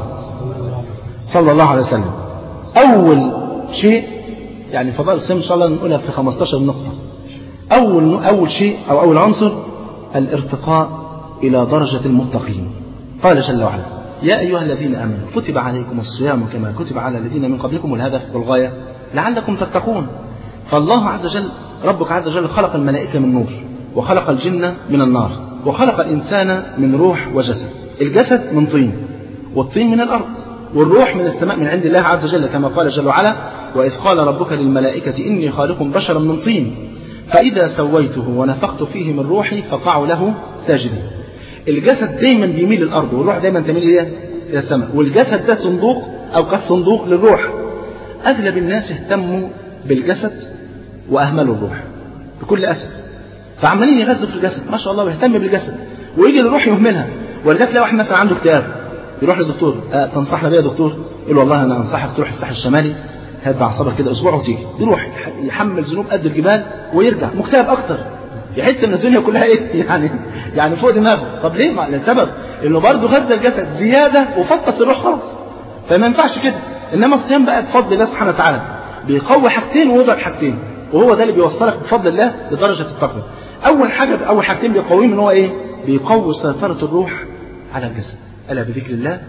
صلى الله عليه وسلم أول شيء يعني فضائل الصيام إن شاء الله نقولها في 15 نقطة أول أول شيء أو أول عنصر الارتقاء إلى درجة المتقين قال جل وعلا يا أيها الذين آمنوا كتب عليكم الصيام كما كتب على الذين من قبلكم والهدف والغاية لعلكم تتقون فالله عز وجل ربك عز وجل خلق الملائكة من نور وخلق الجن من النار وخلق الإنسان من روح وجسد الجسد من طين والطين من الأرض والروح من السماء من عند الله عز وجل كما قال جل وعلا وإذ قال ربك للملائكة إني خالق بشرا من طين فإذا سويته ونفخت فيه من روحي فقعوا له ساجدين الجسد دايما بيميل للأرض والروح دايما تميل إلى إلى السماء والجسد ده صندوق أو كالصندوق للروح أغلب الناس اهتموا بالجسد وأهملوا الروح بكل أسف فعمالين يغذوا في الجسد ما شاء الله ويهتم بالجسد ويجي الروح يهملها ولذلك تلاقي واحد مثلا عنده اكتئاب يروح للدكتور أه تنصحنا بيه يا دكتور يقول له والله انا انصحك تروح الساحل الشمالي هات اعصابك كده اسبوع وتيجي يروح يحمل ذنوب قد الجبال ويرجع مكتئب اكتر يحس ان الدنيا كلها ايه يعني يعني فوق دماغه طب ليه ما لسبب انه برضه غذى الجسد زياده وفطس الروح خالص فما ينفعش كده انما الصيام بقى بفضل الله سبحانه وتعالى بيقوي حاجتين ويضعف حاجتين وهو ده اللي بيوصلك بفضل الله لدرجه التقوى اول حاجه اول حاجتين بيقويهم ان هو ايه بيقوي سيطره الروح على الجسد الا بذكر الله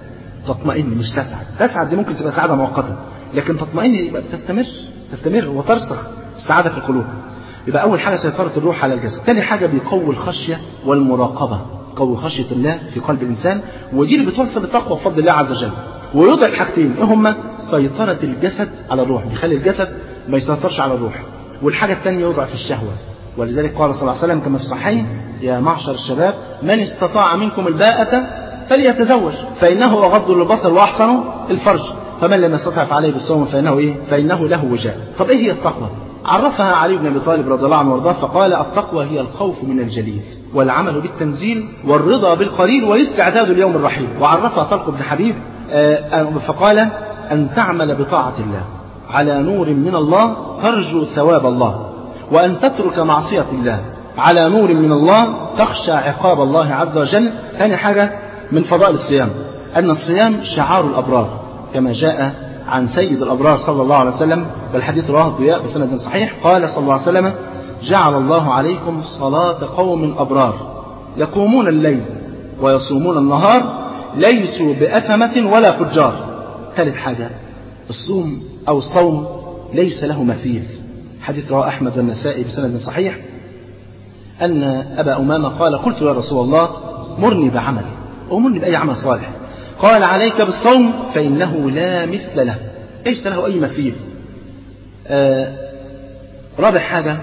تطمئن مش تسعد تسعد دي ممكن تبقى سعادة مؤقتة لكن تطمئن يبقى تستمر تستمر وترسخ السعادة في القلوب يبقى أول حاجة سيطرة الروح على الجسد ثاني حاجة بيقوي الخشية والمراقبة قوي خشية الله في قلب الإنسان ودي اللي بتوصل للتقوى بفضل الله عز وجل ويضعف حاجتين ايه هما سيطرة الجسد على الروح بيخلي الجسد ما يسيطرش على الروح والحاجة الثانية يضعف الشهوة ولذلك قال صلى الله عليه وسلم كما في الصحيح يا معشر الشباب من استطاع منكم الباءة فليتزوج فإنه أغض للبصر وأحسن الفرج فمن لم يستطع فعليه بالصوم فإنه إيه؟ فإنه له وجاء طب إيه هي التقوى؟ عرفها علي بن ابي طالب رضي الله عنه وارضاه فقال التقوى هي الخوف من الجليل والعمل بالتنزيل والرضا بالقليل والاستعداد ليوم الرحيل وعرفها طلق بن حبيب فقال ان تعمل بطاعه الله على نور من الله ترجو ثواب الله وان تترك معصيه الله على نور من الله تخشى عقاب الله عز وجل ثاني حاجه من فضائل الصيام ان الصيام شعار الابرار كما جاء عن سيد الأبرار صلى الله عليه وسلم والحديث رواه الضياء بسند صحيح قال صلى الله عليه وسلم جعل الله عليكم صلاة قوم أبرار يقومون الليل ويصومون النهار ليسوا بأثمة ولا فجار ثالث حاجة الصوم أو الصوم ليس له مثيل حديث رواه أحمد والنسائي بسند صحيح أن أبا أمامة قال قلت يا رسول الله مرني بعمل أمرني بأي عمل صالح قال عليك بالصوم فإنه لا مثل له ليس له أي مثيل آه رابع حاجة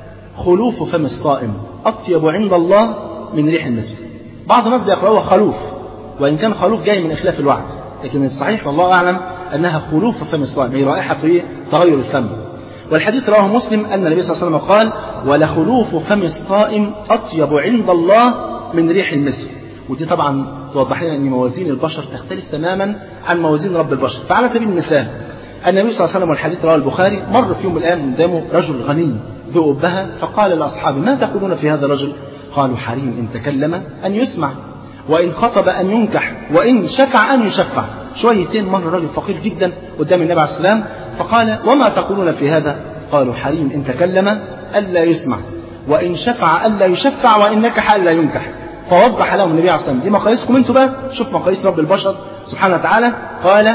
خلوف فم الصائم أطيب عند الله من ريح المسك بعض الناس بيقرأوها خلوف وإن كان خلوف جاي من إخلاف الوعد لكن الصحيح والله أعلم أنها خلوف فم الصائم هي رائحة في تغير الفم والحديث رواه مسلم أن النبي صلى الله عليه وسلم قال ولخلوف فم الصائم أطيب عند الله من ريح المسك ودي طبعا توضح لنا ان موازين البشر تختلف تماما عن موازين رب البشر فعلى سبيل المثال النبي صلى الله عليه وسلم والحديث رواه البخاري مر في يوم من الايام قدامه رجل غني ذو أبها فقال لاصحابه ما تقولون في هذا الرجل قالوا حريم ان تكلم ان يسمع وان خطب ان ينكح وان شفع ان يشفع شويتين مر رجل فقير جدا قدام النبي عليه السلام فقال وما تقولون في هذا قالوا حريم ان تكلم الا يسمع وان شفع الا يشفع وان نكح الا ينكح فوضح لهم النبي عليه الصلاه والسلام دي مقاييسكم انتوا بقى شوف مقاييس رب البشر سبحانه وتعالى قال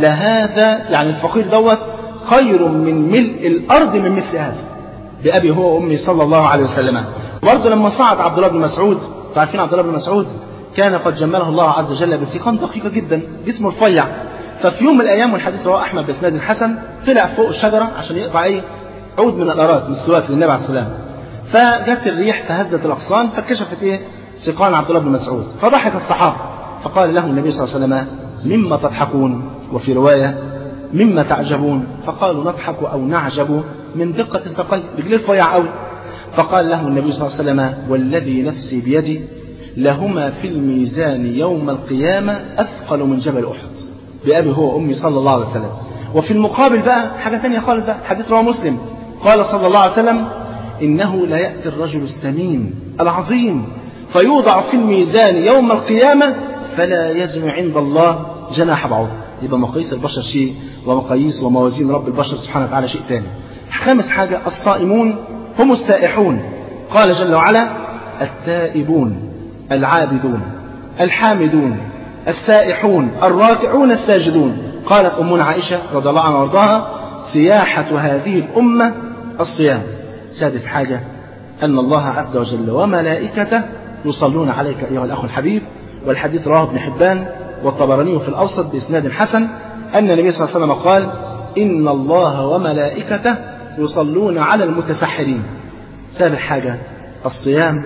لهذا يعني الفقير دوت خير من ملء الارض من مثل هذا بابي هو وامي صلى الله عليه وسلم برضه لما صعد عبد الله بن مسعود عارفين عبد الله بن مسعود كان قد جمله الله عز وجل بسيقان دقيقه جدا جسمه رفيع ففي يوم من الايام والحديث رواه احمد باسناد حسن طلع فوق الشجره عشان يقطع ايه عود من الارات من السواك للنبي عليه السلام فجت الريح فهزت الاغصان فكشفت ايه سقان عبد الله بن مسعود فضحك الصحابة فقال له النبي صلى الله عليه وسلم مما تضحكون وفي رواية مما تعجبون فقالوا نضحك أو نعجب من دقة سقي رجليه رفيع قوي فقال له النبي صلى الله عليه وسلم والذي نفسي بيدي لهما في الميزان يوم القيامة أثقل من جبل أحد بأبي هو وأمي صلى الله عليه وسلم وفي المقابل بقى حاجة تانية خالص بقى حديث رواه مسلم قال صلى الله عليه وسلم إنه لا يأتي الرجل السمين العظيم فيوضع في الميزان يوم القيامة فلا يزن عند الله جناح بعوض يبقى مقاييس البشر شيء ومقاييس وموازين رب البشر سبحانه وتعالى شيء ثاني خامس حاجة الصائمون هم السائحون قال جل وعلا التائبون العابدون الحامدون السائحون الراكعون الساجدون قالت أمنا عائشة رضي الله عنها وارضاها سياحة هذه الأمة الصيام سادس حاجة أن الله عز وجل وملائكته يصلون عليك أيها الأخ الحبيب والحديث رواه ابن حبان والطبراني في الأوسط بإسناد حسن أن النبي صلى الله عليه وسلم قال إن الله وملائكته يصلون على المتسحرين سابع حاجة الصيام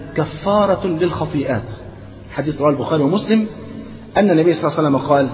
كفارة للخطيئات حديث رواه البخاري ومسلم أن النبي صلى الله عليه وسلم قال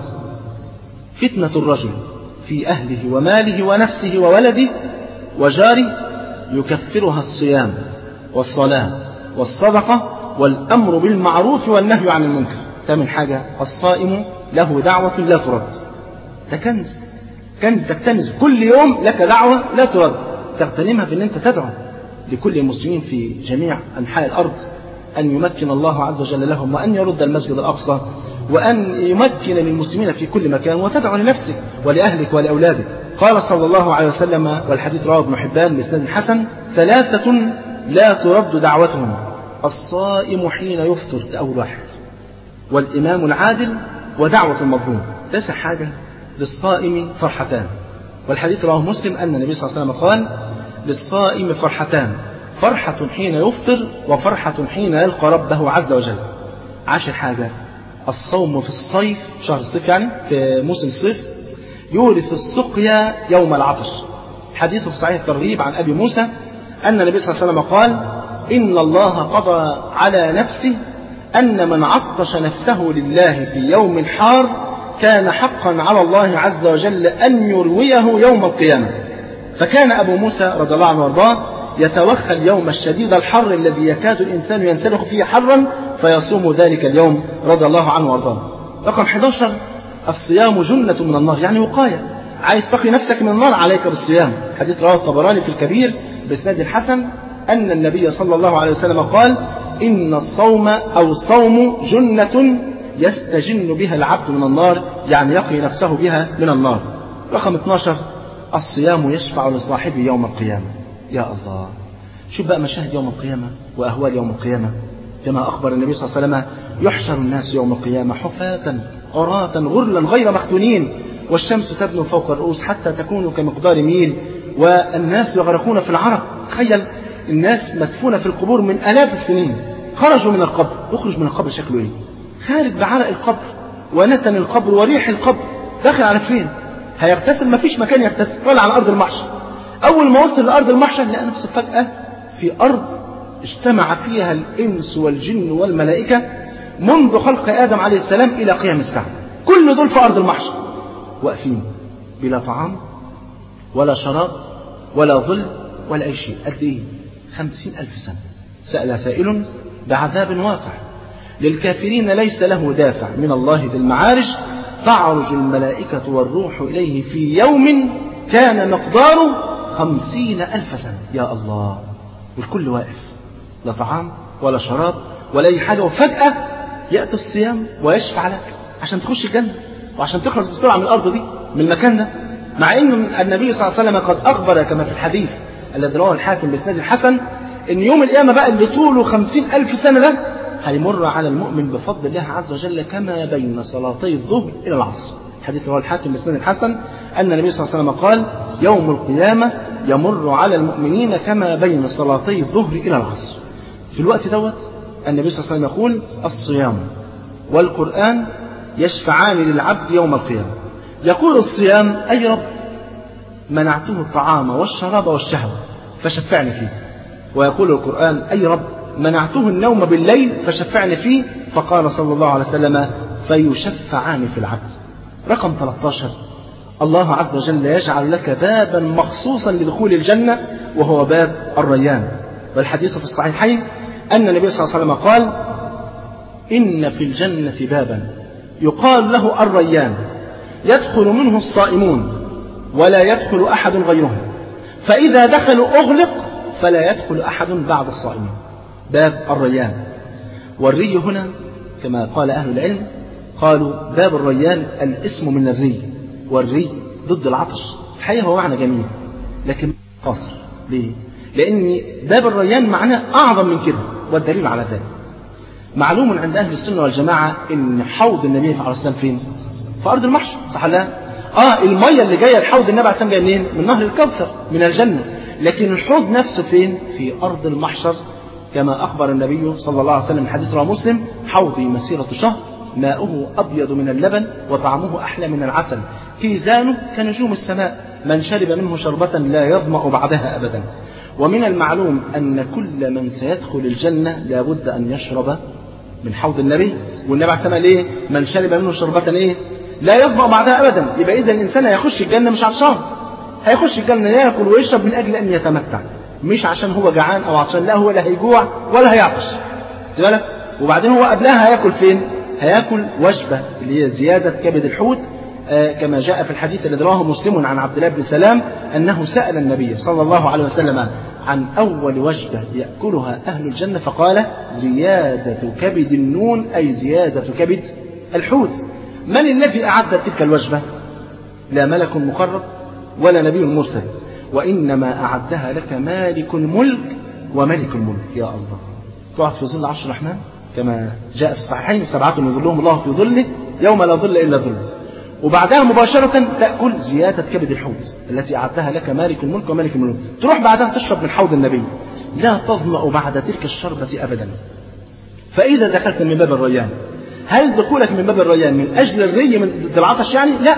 فتنة الرجل في أهله وماله ونفسه وولده وجاره يكفرها الصيام والصلاة والصدقة والأمر بالمعروف والنهي عن المنكر ثامن حاجة الصائم له دعوة لا ترد ده كنز كنز تكتنز كل يوم لك دعوة لا ترد تغتنمها بأن أنت تدعو لكل المسلمين في جميع أنحاء الأرض أن يمكن الله عز وجل لهم وأن يرد المسجد الأقصى وأن يمكن للمسلمين في كل مكان وتدعو لنفسك ولأهلك ولأولادك قال صلى الله عليه وسلم والحديث رواه ابن حبان بإسناد حسن ثلاثة لا ترد دعوتهم الصائم حين يفطر ده أول واحد والإمام العادل ودعوة المظلوم تسع حاجة للصائم فرحتان والحديث رواه مسلم أن النبي صلى الله عليه وسلم قال للصائم فرحتان فرحة حين يفطر وفرحة حين يلقى ربه عز وجل عاشر حاجة الصوم في الصيف شهر الصيف يعني في موسم الصيف يورث السقيا يوم العطش حديث في صحيح الترغيب عن أبي موسى أن النبي صلى الله عليه وسلم قال إن الله قضى على نفسه أن من عطش نفسه لله في يوم حار كان حقا على الله عز وجل أن يرويه يوم القيامة فكان أبو موسى رضي الله عنه وارضاه يتوخى اليوم الشديد الحر الذي يكاد الإنسان ينسلخ فيه حرا فيصوم ذلك اليوم رضي الله عنه وارضاه رقم 11 الصيام جنة من النار يعني وقاية عايز تقي نفسك من النار عليك بالصيام حديث رواه الطبراني في الكبير بإسناد حسن أن النبي صلى الله عليه وسلم قال إن الصوم أو الصوم جنة يستجن بها العبد من النار يعني يقي نفسه بها من النار رقم 12 الصيام يشفع لصاحبه يوم القيامة يا الله شوف بقى مشاهد يوم القيامة وأهوال يوم القيامة كما أخبر النبي صلى الله عليه وسلم يحشر الناس يوم القيامة حفاة عراة غرلا غير مختونين والشمس تدنو فوق الرؤوس حتى تكون كمقدار ميل والناس يغرقون في العرق تخيل الناس مدفونة في القبور من آلاف السنين خرجوا من القبر يخرج من القبر شكله ايه خارج بعرق القبر ونتن القبر وريح القبر داخل على فين هيغتسل ما فيش مكان يغتسل طالع على أرض المحشر أول ما وصل لأرض المحشر لقى نفسه فجأة في أرض اجتمع فيها الإنس والجن والملائكة منذ خلق آدم عليه السلام إلى قيام الساعة كل دول في أرض المحشر واقفين بلا طعام ولا شراب ولا ظل ولا أي شيء قد إيه خمسين ألف سنة سأل سائل بعذاب واقع للكافرين ليس له دافع من الله ذي المعارج تعرج الملائكة والروح إليه في يوم كان مقداره خمسين ألف سنة يا الله والكل واقف لا طعام ولا شراب ولا أي حاجة وفجأة يأتي الصيام ويشفع لك عشان تخش الجنة وعشان تخلص بسرعة من الأرض دي من المكان ده مع أن النبي صلى الله عليه وسلم قد أخبر كما في الحديث الذي رواه الحاكم بإسناد الحسن أن يوم القيامة بقى اللي طوله خمسين ألف سنة ده هيمر على المؤمن بفضل الله عز وجل كما بين صلاتي الظهر إلى العصر حديث رواه الحاكم بإسناد الحسن أن النبي صلى الله عليه وسلم قال يوم القيامة يمر على المؤمنين كما بين صلاتي الظهر إلى العصر في الوقت دوت النبي صلى الله عليه وسلم يقول الصيام والقرآن يشفعان للعبد يوم القيامة يقول الصيام أي رب منعته الطعام والشراب والشهوة فشفعني فيه ويقول القرآن أي رب منعته النوم بالليل فشفعني فيه فقال صلى الله عليه وسلم فيشفعان في العبد رقم 13 الله عز وجل يجعل لك بابا مخصوصا لدخول الجنة وهو باب الريان والحديث في الصحيحين أن النبي صلى الله عليه وسلم قال إن في الجنة بابا يقال له الريان يدخل منه الصائمون ولا يدخل أحد غيرهم فإذا دخلوا أغلق فلا يدخل أحد بعد الصائمين باب الريان والري هنا كما قال أهل العلم قالوا باب الريان الاسم من الري والري ضد العطش الحقيقة هو معنى جميل لكن قاصر ليه؟ لأن باب الريان معناه أعظم من كده والدليل على ذلك معلوم عند أهل السنة والجماعة إن حوض النبي عليه الصلاة والسلام فين؟ في أرض المحشر صح لا؟ آه المية اللي جاية لحوض النبي عليه الصلاة والسلام جاية منين؟ من نهر الكوثر من الجنة لكن الحوض نفسه فين؟ في أرض المحشر كما أخبر النبي صلى الله عليه وسلم حديث رواه مسلم حوضي مسيرة شهر ماؤه أبيض من اللبن وطعمه أحلى من العسل كيزانه كنجوم السماء من شرب منه شربة لا يظمأ بعدها أبدا ومن المعلوم أن كل من سيدخل الجنة لابد أن يشرب من حوض النبي والنبي عليه السلام ليه من شرب منه شربة إيه لا يظمأ بعدها أبدا يبقى إذا الإنسان هيخش الجنة مش عطشان هيخش الجنة ياكل ويشرب من أجل أن يتمتع مش عشان هو جعان أو عطشان لا هو لا هيجوع ولا هيعطش بالك وبعدين هو قبلها هياكل فين هياكل وجبة اللي هي زيادة كبد الحوت آه كما جاء في الحديث الذي رواه مسلم عن عبد الله بن سلام أنه سأل النبي صلى الله عليه وسلم عن أول وجبة يأكلها أهل الجنة فقال زيادة كبد النون أي زيادة كبد الحوت من الذي أعد تلك الوجبة لا ملك مقرب ولا نبي مرسل وإنما أعدها لك مالك الملك وملك الملك يا الله تقعد في ظل عرش الرحمن كما جاء في الصحيحين سبعة يظلهم الله في ظله يوم لا ظل إلا ظل وبعدها مباشرة تأكل زيادة كبد الحوت التي أعدها لك مالك الملك وملك الملوك تروح بعدها تشرب من حوض النبي لا تظمأ بعد تلك الشربة أبدا فإذا دخلت من باب الريان هل دخولك من باب الريان من أجل الري من العطش يعني؟ لا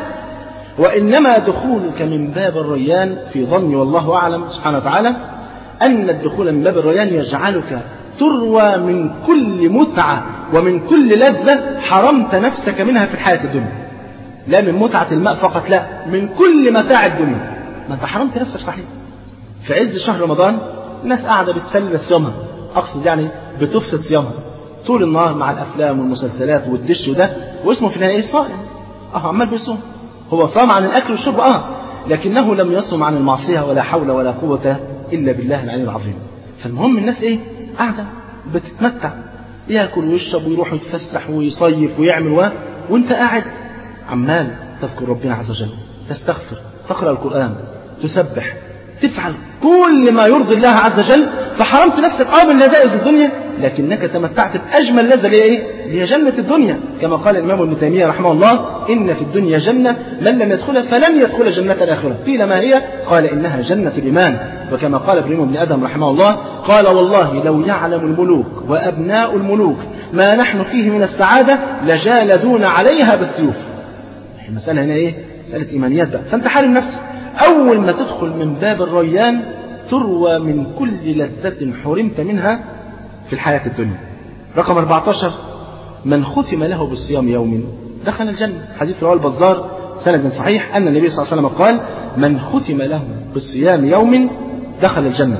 وإنما دخولك من باب الريان في ظني والله أعلم سبحانه وتعالى أن الدخول من باب الريان يجعلك تروى من كل متعة ومن كل لذة حرمت نفسك منها في الحياة الدنيا لا من متعة الماء فقط لا من كل متاع الدنيا ما أنت حرمت نفسك صحيح في عز شهر رمضان الناس قاعدة بتسلل صيامها أقصد يعني بتفسد صيامها طول النهار مع الأفلام والمسلسلات والدش وده واسمه في النهاية صائم أه عمال بيصوم هو صام عن الأكل والشرب أه لكنه لم يصم عن المعصية ولا حول ولا قوة إلا بالله العلي العظيم فالمهم الناس إيه قاعدة بتتمتع ياكل ويشرب ويروح يتفسح ويصيف ويعمل و... وانت قاعد عمال تذكر ربنا عز وجل تستغفر تقرأ القرآن تسبح تفعل كل ما يرضي الله عز وجل فحرمت نفسك اه من لذائذ الدنيا لكنك تمتعت باجمل لذه اللي هي ايه؟ هي جنه الدنيا كما قال الامام ابن تيميه رحمه الله ان في الدنيا جنه من لم يدخلها فلن يدخل جنه الاخره قيل ما هي؟ قال انها جنه الايمان وكما قال ابراهيم بن ادم رحمه الله قال والله لو يعلم الملوك وابناء الملوك ما نحن فيه من السعاده لجالدون عليها بالسيوف المساله هنا ايه؟ مساله ايمانيات بقى فانت حارم نفسك أول ما تدخل من باب الريان تروى من كل لذة حرمت منها في الحياة الدنيا رقم 14 من ختم له بالصيام يوم دخل الجنة حديث رواه البزار سند صحيح أن النبي صلى الله عليه وسلم قال من ختم له بالصيام يوم دخل الجنة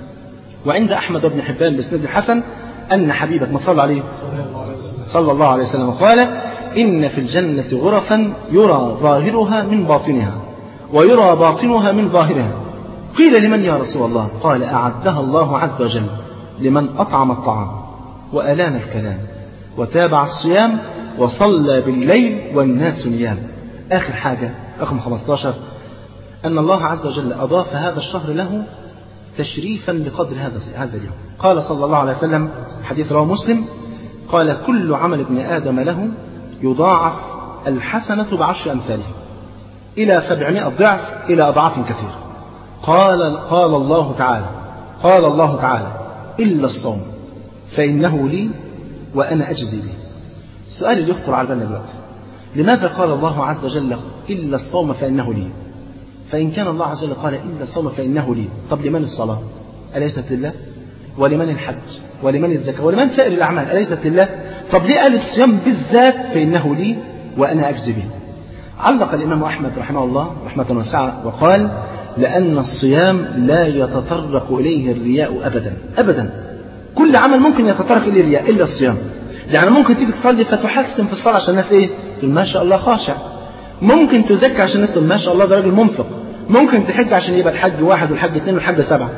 وعند أحمد بن حبان بسند الحسن أن حبيبك ما صلى عليه صلى الله عليه وسلم قال إن في الجنة غرفا يرى ظاهرها من باطنها ويرى باطنها من ظاهرها قيل لمن يا رسول الله قال أعدها الله عز وجل لمن أطعم الطعام وألان الكلام وتابع الصيام وصلى بالليل والناس نيام آخر حاجة رقم 15 أن الله عز وجل أضاف هذا الشهر له تشريفا بقدر هذا هذا اليوم قال صلى الله عليه وسلم حديث رواه مسلم قال كل عمل ابن آدم له يضاعف الحسنة بعشر أمثالها إلى سبعمائة ضعف إلى أضعاف كثيرة قال قال الله تعالى قال الله تعالى إلا الصوم فإنه لي وأنا أجزي به السؤال اللي يخطر على بالنا دلوقتي لماذا قال الله عز وجل إلا الصوم فإنه لي فإن كان الله عز وجل قال إلا الصوم فإنه لي طب لمن الصلاة أليست لله ولمن الحج ولمن الزكاة ولمن سائر الأعمال أليست لله طب ليه قال الصيام بالذات فإنه لي وأنا أجزي به علق الإمام أحمد رحمه الله رحمة واسعة وقال لأن الصيام لا يتطرق إليه الرياء أبدا أبدا كل عمل ممكن يتطرق إليه الرياء إلا الصيام يعني ممكن تيجي تصلي فتحسن في الصلاة عشان الناس إيه تقول ما شاء الله خاشع ممكن تزكي عشان الناس تقول ما شاء الله ده راجل منفق ممكن تحج عشان يبقى الحج واحد والحج اثنين والحج سبعة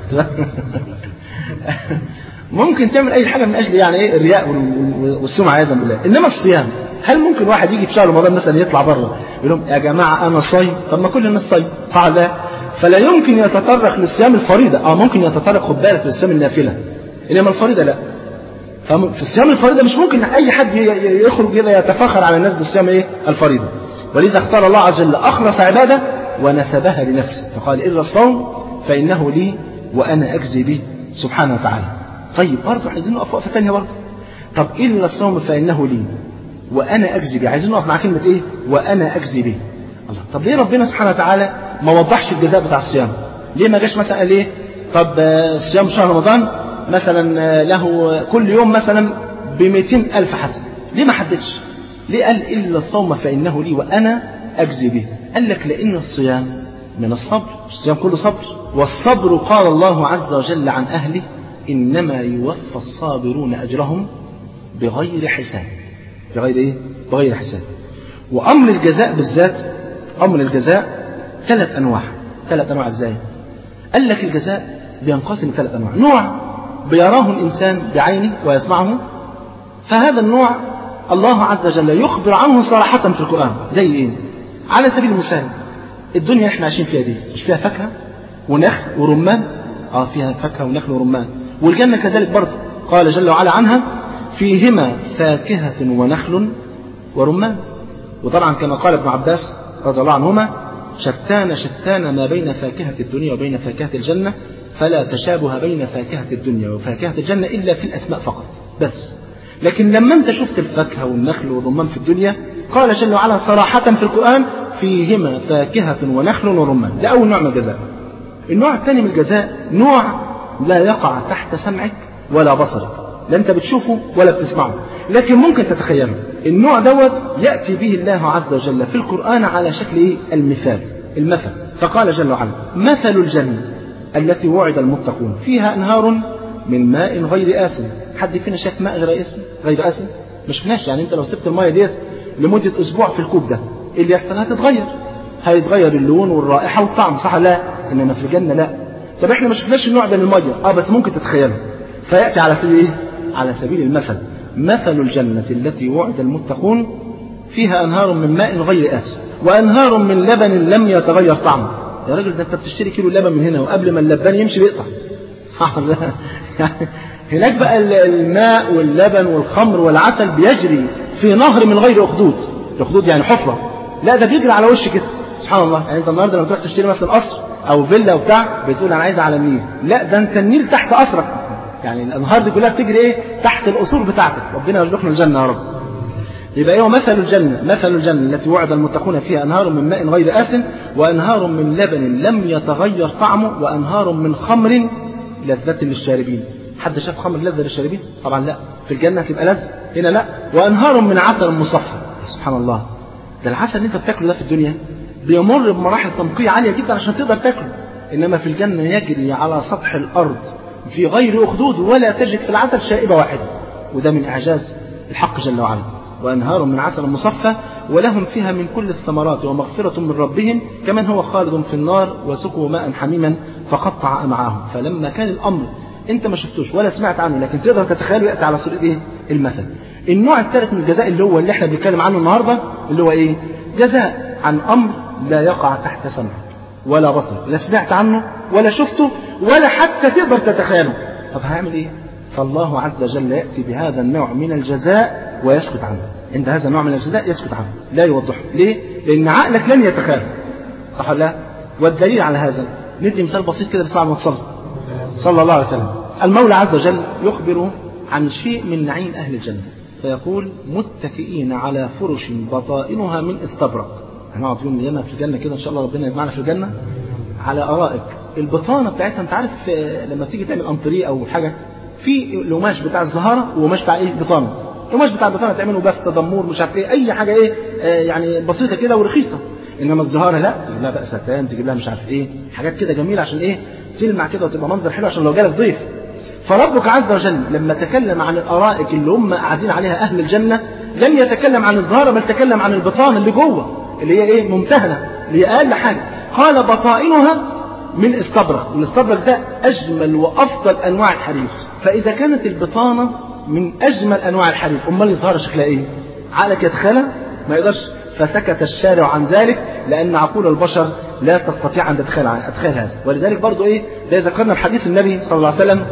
ممكن تعمل أي حاجة من أجل يعني إيه الرياء والسمعة عياذا بالله إنما الصيام هل ممكن واحد يجي في شهر رمضان مثلا يطلع بره يقول لهم يا جماعه انا صايم طب ما كل الناس صايم صح لا فلا يمكن يتطرق للصيام الفريضه اه ممكن يتطرق خد بالك للصيام النافله انما الفريضه لا ففي الصيام الفريضه مش ممكن اي حد يخرج كده يتفاخر على الناس بالصيام ايه الفريضه ولذا اختار الله عز وجل اخلص عباده ونسبها لنفسه فقال الا الصوم فانه لي وانا اجزي به سبحانه وتعالى طيب برضه عايزين نقف وقفه ثانيه برضه طب الا الصوم فانه لي وانا اجزي به عايزين نقف مع كلمه ايه وانا اجزي به الله طب ليه ربنا سبحانه وتعالى ما وضحش الجزاء بتاع الصيام ليه ما جاش مثلا قال ايه طب صيام شهر رمضان مثلا له كل يوم مثلا ب ألف حسنه ليه ما حددش ليه قال الا الصوم فانه لي وانا اجزي به قال لك لان الصيام من الصبر الصيام كله صبر والصبر قال الله عز وجل عن اهله انما يوفى الصابرون اجرهم بغير حساب بغير ايه؟ بغير حساب. وامر الجزاء بالذات امر الجزاء ثلاث انواع، ثلاث انواع ازاي؟ قال لك الجزاء بينقسم ثلاث انواع، نوع بيراه الانسان بعينه ويسمعه فهذا النوع الله عز وجل يخبر عنه صراحة في القرآن، زي ايه؟ على سبيل المثال الدنيا احنا عايشين فيها دي، مش فيها فاكهة ونخل ورمان؟ اه فيها فاكهة ونخل ورمان، والجنة كذلك برضه، قال جل وعلا عنها فيهما فاكهة ونخل ورمان وطبعا كما قال ابن عباس رضي الله عنهما شتان شتان ما بين فاكهة الدنيا وبين فاكهة الجنة فلا تشابه بين فاكهة الدنيا وفاكهة الجنة إلا في الأسماء فقط بس لكن لما أنت شفت الفاكهة والنخل والرمان في الدنيا قال جل وعلا صراحة في القرآن فيهما فاكهة ونخل ورمان ده أول نوع من الجزاء النوع الثاني من الجزاء نوع لا يقع تحت سمعك ولا بصرك لا أنت بتشوفه ولا بتسمعه لكن ممكن تتخيله النوع دوت يأتي به الله عز وجل في القرآن على شكل إيه؟ المثال المثل فقال جل وعلا مثل الجنة التي وعد المتقون فيها أنهار من ماء غير آسن حد فينا شاف ماء غير آسن غير آسن مش شفناش يعني انت لو سبت المية ديت لمدة أسبوع في الكوب ده إيه اللي يحصل هتتغير هيتغير اللون والرائحة والطعم صح لا إنما في الجنة لا طب احنا ما شفناش النوع ده من المية اه بس ممكن تتخيله فيأتي على سبيل ايه على سبيل المثل مثل الجنة التي وعد المتقون فيها أنهار من ماء غير آسن وأنهار من لبن لم يتغير طعمه يا راجل ده انت بتشتري كيلو لبن من هنا وقبل ما اللبان يمشي بيقطع صح ولا لا؟ يعني هناك بقى الماء واللبن والخمر والعسل بيجري في نهر من غير أخدود الأخدود يعني حفرة لا ده بيجري على وش كده سبحان الله يعني انت النهارده لما تروح تشتري مثلا قصر او فيلا وبتاع بتقول انا عايز على النيل لا ده انت النيل تحت قصرك اصلا يعني الانهار دي كلها بتجري ايه تحت القصور بتاعتك ربنا يرزقنا الجنه يا رب يبقى ايه مثل الجنة مثل الجنة التي وعد المتقون فيها أنهار من ماء غير آسن وأنهار من لبن لم يتغير طعمه وأنهار من خمر لذة للشاربين حد شاف خمر لذة للشاربين طبعا لا في الجنة هتبقى لذة هنا لا وأنهار من عسل مصفى سبحان الله ده العسل اللي انت بتاكله ده في الدنيا بيمر بمراحل تنقية عالية جدا عشان تقدر تاكله إنما في الجنة يجري على سطح الأرض في غير أخدود ولا تجد في العسل شائبة واحدة وده من إعجاز الحق جل وعلا وأنهار من عسل مصفى ولهم فيها من كل الثمرات ومغفرة من ربهم كمن هو خالد في النار وسقوا ماء حميما فقطع أمعاهم فلما كان الأمر أنت ما شفتوش ولا سمعت عنه لكن تقدر تتخيله يأتي على صورة إيه؟ المثل النوع الثالث من الجزاء اللي هو اللي احنا بنتكلم عنه النهاردة اللي هو إيه جزاء عن أمر لا يقع تحت سمع ولا بصر لا سمعت عنه ولا شفته ولا حتى تقدر تتخيله طب هعمل إيه فالله عز وجل يأتي بهذا النوع من الجزاء ويسكت عنه عند هذا النوع من الجزاء يسكت عنه لا يوضحه ليه؟ لأن عقلك لن يتخيل صح ولا لا؟ والدليل على هذا ندي مثال بسيط كده بس بعد ما تصلي صلى الله عليه وسلم المولى عز وجل يخبر عن شيء من نعيم أهل الجنة فيقول متكئين على فرش بطائنها من استبرق هنقعد يوم القيامة في الجنة كده إن شاء الله ربنا يجمعنا في الجنة على أرائك البطانة بتاعتها أنت عارف لما تيجي تعمل أنطريه أو حاجة في القماش بتاع الزهارة وقماش بتاع إيه بطانة القماش بتاع البطانة تعمله بس تدمور مش عارف إيه أي حاجة إيه آه يعني بسيطة كده ورخيصة إنما الزهارة لا تجيب لها بقى ستان تجيب لها مش عارف إيه حاجات كده جميلة عشان إيه تلمع كده وتبقى منظر حلو عشان لو جالك ضيف فربك عز وجل لما تكلم عن الأرائك اللي هم قاعدين عليها أهل الجنة لم يتكلم عن الزهارة بل تكلم عن البطانة اللي جوه اللي هي إيه ممتهنة اللي هي أقل حاجة قال بطائنها من استبرق والاستبرق ده أجمل وأفضل أنواع الحرير فإذا كانت البطانة من أجمل أنواع الحرير أمال الزهارة شكلها إيه عقلك يتخيلها ما يقدرش فسكت الشارع عن ذلك لأن عقول البشر لا تستطيع أن تتخيل أتخيل هذا ولذلك برضو إيه ده ذكرنا الحديث النبي صلى الله عليه وسلم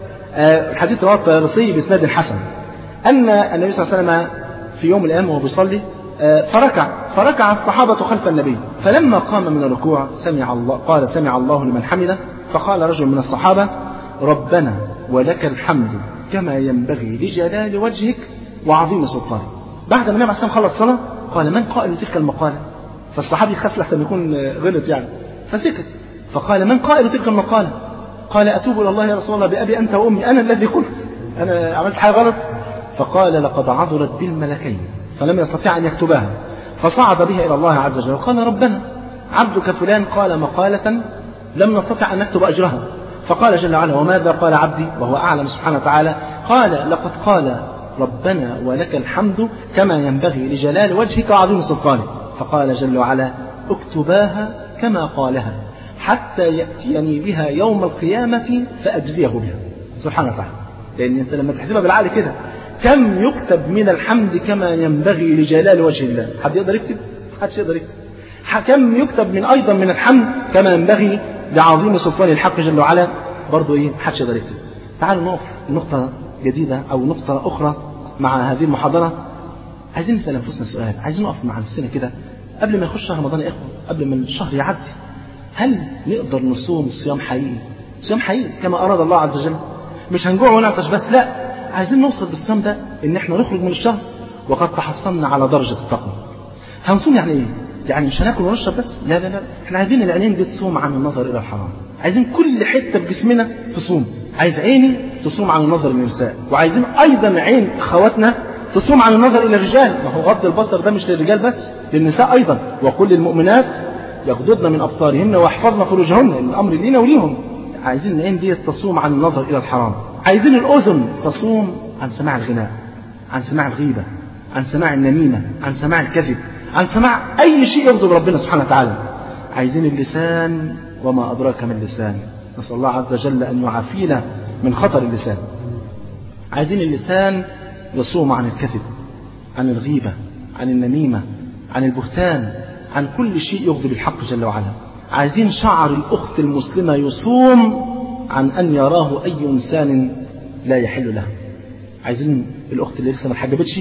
آه الحديث رواه الطيرسي بإسناد حسن أن النبي صلى الله عليه وسلم في يوم الأيام وهو بيصلي آه فركع فركع الصحابة خلف النبي فلما قام من الركوع سمع الله قال سمع الله لمن حمده فقال رجل من الصحابة ربنا ولك الحمد كما ينبغي لجلال وجهك وعظيم سلطانك بعد ما النبي عليه الصلاة خلص الصلاة قال من قائل تلك المقالة فالصحابي خاف لحسن يكون غلط يعني فسكت فقال من قائل تلك المقالة قال أتوب إلى الله يا رسول الله بأبي أنت وأمي أنا الذي قلت أنا عملت حاجة غلط فقال لقد عضلت بالملكين فلم يستطيع أن يكتبها فصعد بها إلى الله عز وجل وقال ربنا عبدك فلان قال مقالة لم نستطع أن نكتب أجرها فقال جل وعلا وماذا قال عبدي وهو أعلم سبحانه وتعالى قال لقد قال ربنا ولك الحمد كما ينبغي لجلال وجهك وعظيم سلطانك فقال جل وعلا اكتباها كما قالها حتى يأتيني بها يوم القيامة فأجزيه بها سبحانه وتعالى لأن أنت لما تحسبها بالعقل كده كم يكتب من الحمد كما ينبغي لجلال وجه الله حد يقدر يكتب حدش يقدر يكتب كم يكتب من أيضا من الحمد كما ينبغي لعظيم سلطان الحق جل وعلا برضه إيه محدش يقدر يكتب تعالوا نقف نقطة جديدة أو نقطة أخرى مع هذه المحاضرة عايزين نسال انفسنا سؤال عايزين نقف مع نفسنا كده قبل ما يخش شهر رمضان يا اخوه قبل ما الشهر يعدي هل نقدر نصوم صيام حقيقي صيام حقيقي كما اراد الله عز وجل مش هنجوع ونعطش بس لا عايزين نوصل بالصيام ده ان احنا نخرج من الشهر وقد تحصلنا على درجه التقوى هنصوم يعني ايه يعني مش هناكل ونشرب بس لا لا لا احنا عايزين العينين دي تصوم عن النظر الى الحرام عايزين كل حته في جسمنا تصوم عايز عيني تصوم عن النظر للنساء وعايزين ايضا عين اخواتنا تصوم عن النظر الى الرجال ما هو غض البصر ده مش للرجال بس للنساء ايضا وكل المؤمنات يغضضن من ابصارهن واحفظن فروجهن الامر لينا وليهم عايزين العين دي تصوم عن النظر الى الحرام عايزين الاذن تصوم عن سماع الغناء عن سماع الغيبه عن سماع النميمه عن سماع الكذب عن سماع اي شيء يغضب ربنا سبحانه وتعالى عايزين اللسان وما ادراك ما اللسان نسال الله عز وجل ان يعافينا من خطر اللسان عايزين اللسان يصوم عن الكذب عن الغيبه عن النميمه عن البهتان عن كل شيء يغضب الحق جل وعلا عايزين شعر الاخت المسلمه يصوم عن ان يراه اي انسان لا يحل له عايزين الاخت اللي لسه ما اتحجبتش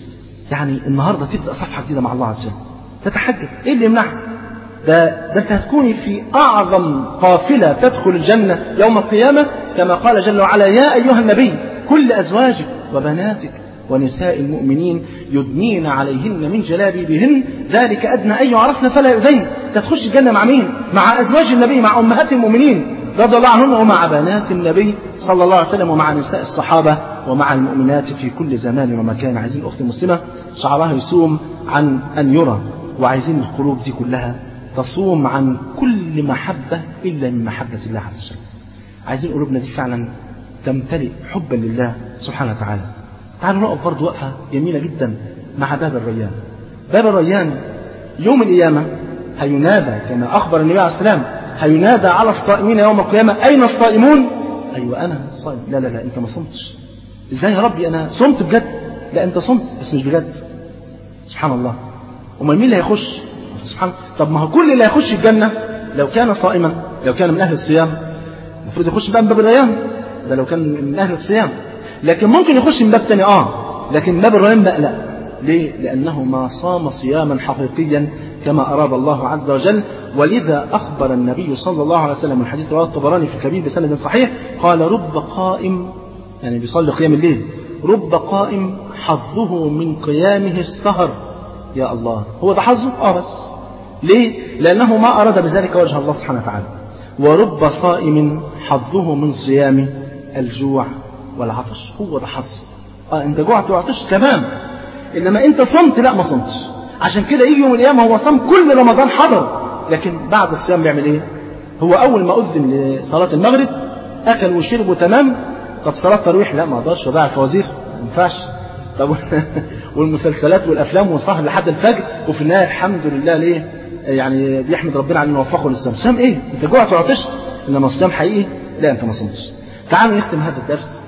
يعني النهارده تبدا صفحه جديده مع الله عز وجل تتحجب ايه اللي يمنعها ده ده انت هتكوني في اعظم قافله تدخل الجنه يوم القيامه كما قال جل وعلا يا ايها النبي كل ازواجك وبناتك ونساء المؤمنين يدنين عليهن من جلابيبهن ذلك ادنى ان يعرفن فلا يؤذين تخش الجنه مع مين؟ مع ازواج النبي مع امهات المؤمنين رضي الله عنهن ومع بنات النبي صلى الله عليه وسلم ومع نساء الصحابه ومع المؤمنات في كل زمان ومكان عايزين اخت مسلمه شعرها يصوم عن ان يرى وعايزين القلوب دي كلها تصوم عن كل محبه الا من محبه الله عز وجل. عايزين قلوبنا دي فعلا تمتلئ حبا لله سبحانه وتعالى. تعالوا نقف برضه وقفه جميله جدا مع باب الريان. باب الريان يوم القيامه هينادى كما اخبر النبي عليه السلام هينادى على الصائمين يوم القيامه اين الصائمون؟ ايوه انا صائم لا لا لا انت ما صمتش. ازاي يا ربي انا صمت بجد؟ لا انت صمت بس مش بجد. سبحان الله. امال مين اللي هيخش؟ سبحان طب ما هو كل اللي هيخش الجنه لو كان صائما لو كان من اهل الصيام المفروض يخش بقى من باب الريان ده لو كان من اهل الصيام لكن ممكن يخش من باب تاني اه لكن باب الريان لا لا ليه؟ لأنه ما صام صياما حقيقيا كما أراد الله عز وجل ولذا أخبر النبي صلى الله عليه وسلم من حديث رواه الطبراني في الكبير بسند صحيح قال رب قائم يعني بيصلي قيام الليل رب قائم حظه من قيامه السهر يا الله هو ده حظه؟ اه بس ليه؟ لأنه ما أراد بذلك وجه الله سبحانه وتعالى ورب صائم حظه من صيام الجوع والعطش هو ده حظه اه انت جوعت وعطشت تمام انما انت صمت لا ما صمتش عشان كده يجي يوم القيامه هو صام كل رمضان حضر لكن بعد الصيام بيعمل ايه هو اول ما اذن لصلاه المغرب اكل وشرب وتمام طب صلاه التراويح لا ما اقدرش وضاع الفوازير ما ينفعش طب والمسلسلات والافلام وصاحب لحد الفجر وفي النهايه الحمد لله ليه يعني بيحمد ربنا على انه وفقه للصيام صيام ايه انت جوعت وعطشت انما الصيام حقيقي لا انت ما صمتش تعالوا نختم هذا الدرس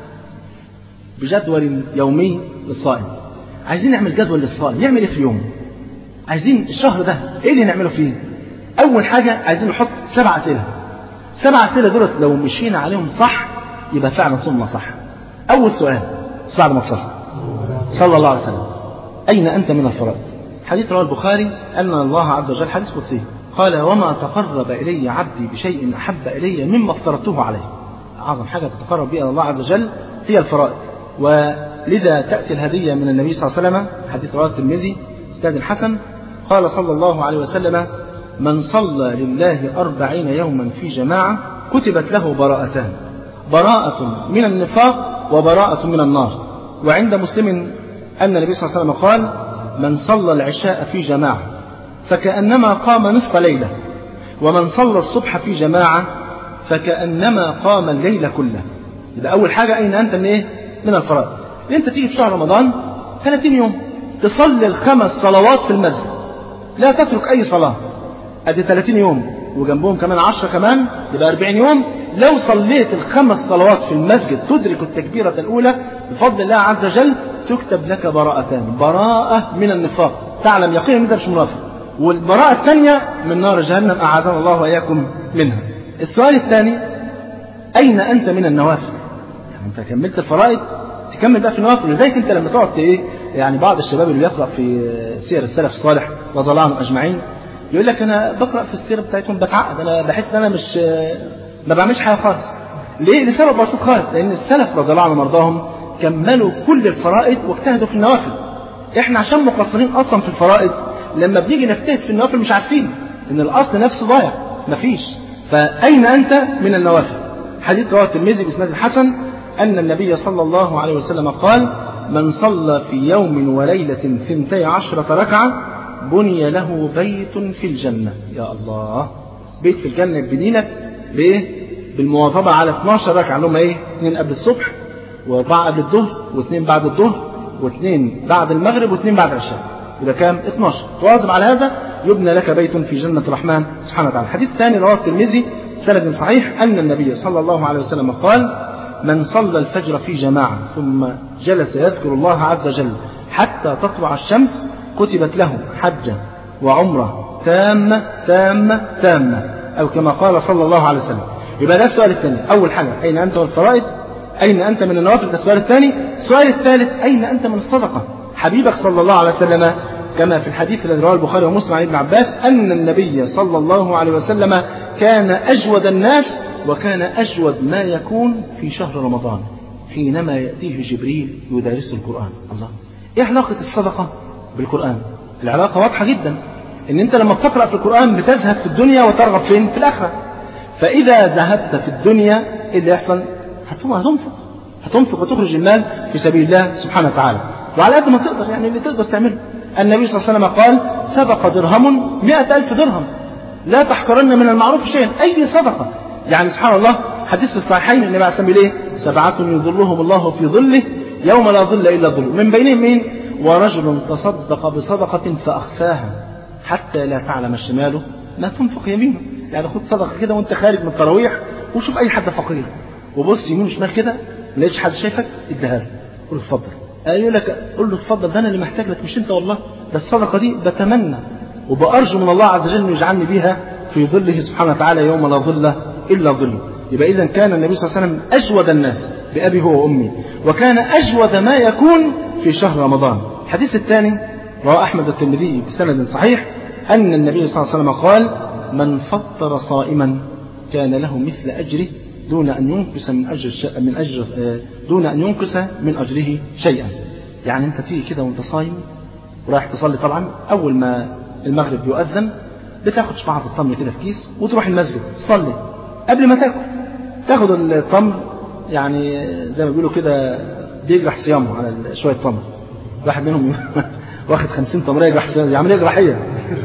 بجدول يومي للصائم عايزين نعمل جدول للصائم يعمل ايه في يوم عايزين الشهر ده ايه اللي نعمله فيه اول حاجه عايزين نحط سبع اسئله سبع اسئله دولت لو مشينا عليهم صح يبقى فعلا صمنا صح اول سؤال بعد ما تصلي صلى الله عليه وسلم اين انت من الفرائض حديث رواه البخاري ان الله عز وجل حديث قدسي قال وما تقرب الي عبدي بشيء احب الي مما افترضته عليه اعظم حاجه تتقرب بها الله عز وجل هي الفرائض ولذا تأتي الهدية من النبي صلى الله عليه وسلم حديث رواه الترمذي استاذ الحسن قال صلى الله عليه وسلم من صلى لله أربعين يوما في جماعة كتبت له براءتان براءة من النفاق وبراءة من النار وعند مسلم أن النبي صلى الله عليه وسلم قال من صلى العشاء في جماعة فكأنما قام نصف ليلة ومن صلى الصبح في جماعة فكأنما قام الليل كله يبقى أول حاجة أين أنت من إيه؟ من الفرائض انت تيجي في شهر رمضان 30 يوم تصلي الخمس صلوات في المسجد لا تترك اي صلاه ادي 30 يوم وجنبهم كمان 10 كمان يبقى 40 يوم لو صليت الخمس صلوات في المسجد تدرك التكبيره الاولى بفضل الله عز وجل تكتب لك براءتان براءه من النفاق تعلم يقينا ان انت مش منافق والبراءه الثانيه من نار جهنم اعاذنا الله واياكم منها السؤال الثاني اين انت من النوافل انت كملت الفرائض تكمل بقى في النوافل لذلك انت لما تقعد ايه يعني بعض الشباب اللي يقرا في سير السلف الصالح رضي الله عنهم اجمعين يقول لك انا بقرا في السيره بتاعتهم بتعقد انا بحس ان انا مش ما بعملش حاجه خالص ليه لسبب بسيط خالص لان السلف رضي الله عنهم وارضاهم كملوا كل الفرائض واجتهدوا في النوافل احنا عشان مقصرين اصلا في الفرائض لما بنيجي نجتهد في النوافل مش عارفين ان الاصل نفسه ضايع مفيش فاين انت من النوافل حديث رواه الترمذي باسناد الحسن ان النبي صلى الله عليه وسلم قال من صلى في يوم وليله ثنتي عشره ركعه بني له بيت في الجنه يا الله بيت في الجنه بدينك بايه بالمواظبه على 12 ركعه اللي هم ايه اثنين قبل الصبح واربعه قبل الظهر واثنين بعد الظهر واثنين بعد المغرب واثنين بعد العشاء يبقى كام 12 تواظب على هذا يبنى لك بيت في جنة الرحمن سبحانه وتعالى الحديث الثاني رواه الترمذي سند صحيح أن النبي صلى الله عليه وسلم قال من صلى الفجر في جماعة ثم جلس يذكر الله عز وجل حتى تطلع الشمس كتبت له حجة وعمرة تامة تامة تامة أو كما قال صلى الله عليه وسلم يبقى ده السؤال الثاني أول حاجة أين أنت والفرائض أين أنت من النوافل ده السؤال الثاني السؤال الثالث أين أنت من الصدقة حبيبك صلى الله عليه وسلم كما في الحديث الذي رواه البخاري ومسلم عن ابن عباس أن النبي صلى الله عليه وسلم كان أجود الناس وكان أجود ما يكون في شهر رمضان حينما يأتيه جبريل يدارسه القرآن الله إيه علاقة الصدقة بالقرآن العلاقة واضحة جدا إن أنت لما بتقرأ في القرآن بتزهد في الدنيا وترغب فين في الآخرة فإذا ذهبت في الدنيا إيه اللي يحصل هتنفق هتنفق وتخرج المال في سبيل الله سبحانه وتعالى وعلى قد ما تقدر يعني اللي تقدر تعمله النبي صلى الله عليه وسلم قال سبق درهم مئة ألف درهم لا تحقرن من المعروف شيئا أي صدقة يعني سبحان الله حديث في الصحيحين النبي عليه الصلاة والسلام ايه سبعة يظلهم الله في ظله يوم لا ظل إلا ظله من بينهم مين ورجل تصدق بصدقة فأخفاها حتى لا تعلم شماله ما تنفق يمينه يعني خد صدقة كده وانت خارج من التراويح وشوف أي حد فقير وبص يمين وشمال كده ما لقيتش حد شايفك اديها له قول له اتفضل يقول لك قول له اتفضل ده انا اللي محتاج لك مش انت والله ده الصدقه دي بتمنى وبارجو من الله عز وجل انه يجعلني بيها في ظله سبحانه وتعالى يوم لا ظل الا ظله يبقى اذا كان النبي صلى الله عليه وسلم اجود الناس بابي هو وامي وكان اجود ما يكون في شهر رمضان الحديث الثاني رواه احمد الترمذي بسند صحيح ان النبي صلى الله عليه وسلم قال من فطر صائما كان له مثل اجره دون أن ينقص من أجر من أجر دون أن ينقص من أجره شيئا. يعني أنت تيجي كده وأنت صايم ورايح تصلي طبعا أول ما المغرب يؤذن بتاخد شفعة التمر كده في كيس وتروح المسجد تصلي قبل ما تاكل تاخد التمر يعني زي ما بيقولوا كده بيجرح صيامه على شوية تمر واحد منهم واخد 50 تمرية يجرح صيامه دي عملية جراحية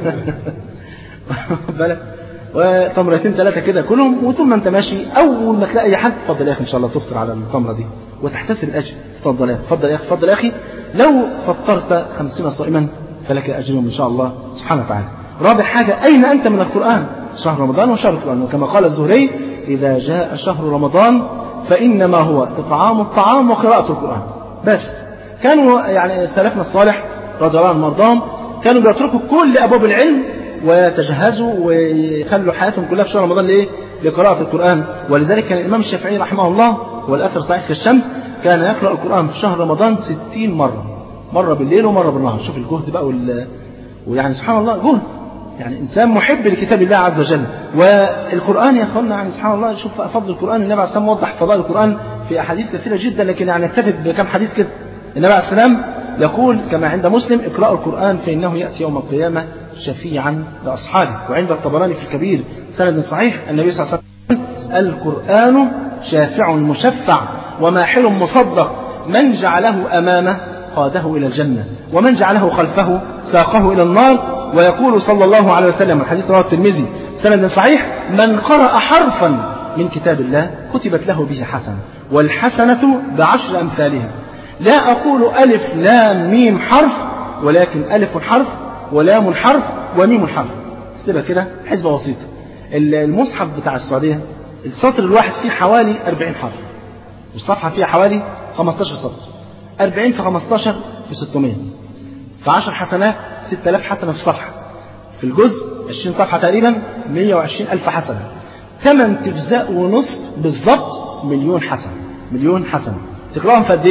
بالك وتمرتين ثلاثة كده كلهم وطول ما انت ماشي أول ما تلاقي أي حد اتفضل يا أخي إن شاء الله تفطر على التمرة دي وتحتسب الأجر اتفضل يا أخي اتفضل يا أخي اتفضل يا أخي لو فطرت خمسين صائما فلك أجرهم إن شاء الله سبحانه وتعالى رابع حاجة أين أنت من القرآن شهر رمضان وشهر القرآن وكما قال الزهري إذا جاء شهر رمضان فإنما هو إطعام الطعام وقراءة القرآن بس كانوا يعني سلفنا الصالح رضي الله عنهم وارضاهم كانوا بيتركوا كل أبواب العلم ويتجهزوا ويخلوا حياتهم كلها في شهر رمضان لايه؟ لقراءة القرآن ولذلك كان الإمام الشافعي رحمه الله والأثر صحيح كالشمس كان يقرأ القرآن في شهر رمضان ستين مرة مرة بالليل ومرة بالنهار شوف الجهد بقى وال... ويعني سبحان الله جهد يعني إنسان محب لكتاب الله عز وجل والقرآن يا أخوانا يعني سبحان الله شوف فضل القرآن النبي عليه السلام وضح فضائل القرآن في أحاديث كثيرة جدا لكن يعني نكتفي بكم حديث كده النبي عليه السلام يقول كما عند مسلم اقرأوا القرآن فإنه يأتي يوم القيامة شفيعا لأصحابه وعند الطبراني في الكبير سند صحيح النبي صلى الله عليه وسلم القرآن شافع مشفع وماحل مصدق من جعله أمامه قاده إلى الجنة ومن جعله خلفه ساقه إلى النار ويقول صلى الله عليه وسلم الحديث رواه الترمذي سند صحيح من قرأ حرفا من كتاب الله كتبت له به حسنة والحسنة بعشر أمثالها لا أقول ألف لام ميم حرف ولكن ألف حرف ولام حرف وميم حرف سيبها كده حسبة بسيطة المصحف بتاع السعودية السطر الواحد فيه حوالي 40 حرف والصفحة فيها حوالي 15 سطر 40 في 15 في 600 في 10 حسنات 6000 حسنة في الصفحة في الجزء 20 صفحة تقريبا 120 ألف حسنة 8 تجزاء ونصف بالضبط مليون حسنة مليون حسنة تقرأهم في قد إيه؟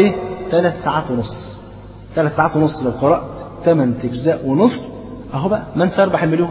ثلاث ساعات ونص ثلاث ساعات ونص لو قرأت ثمان أجزاء ونص أهو بقى من سيربح المليون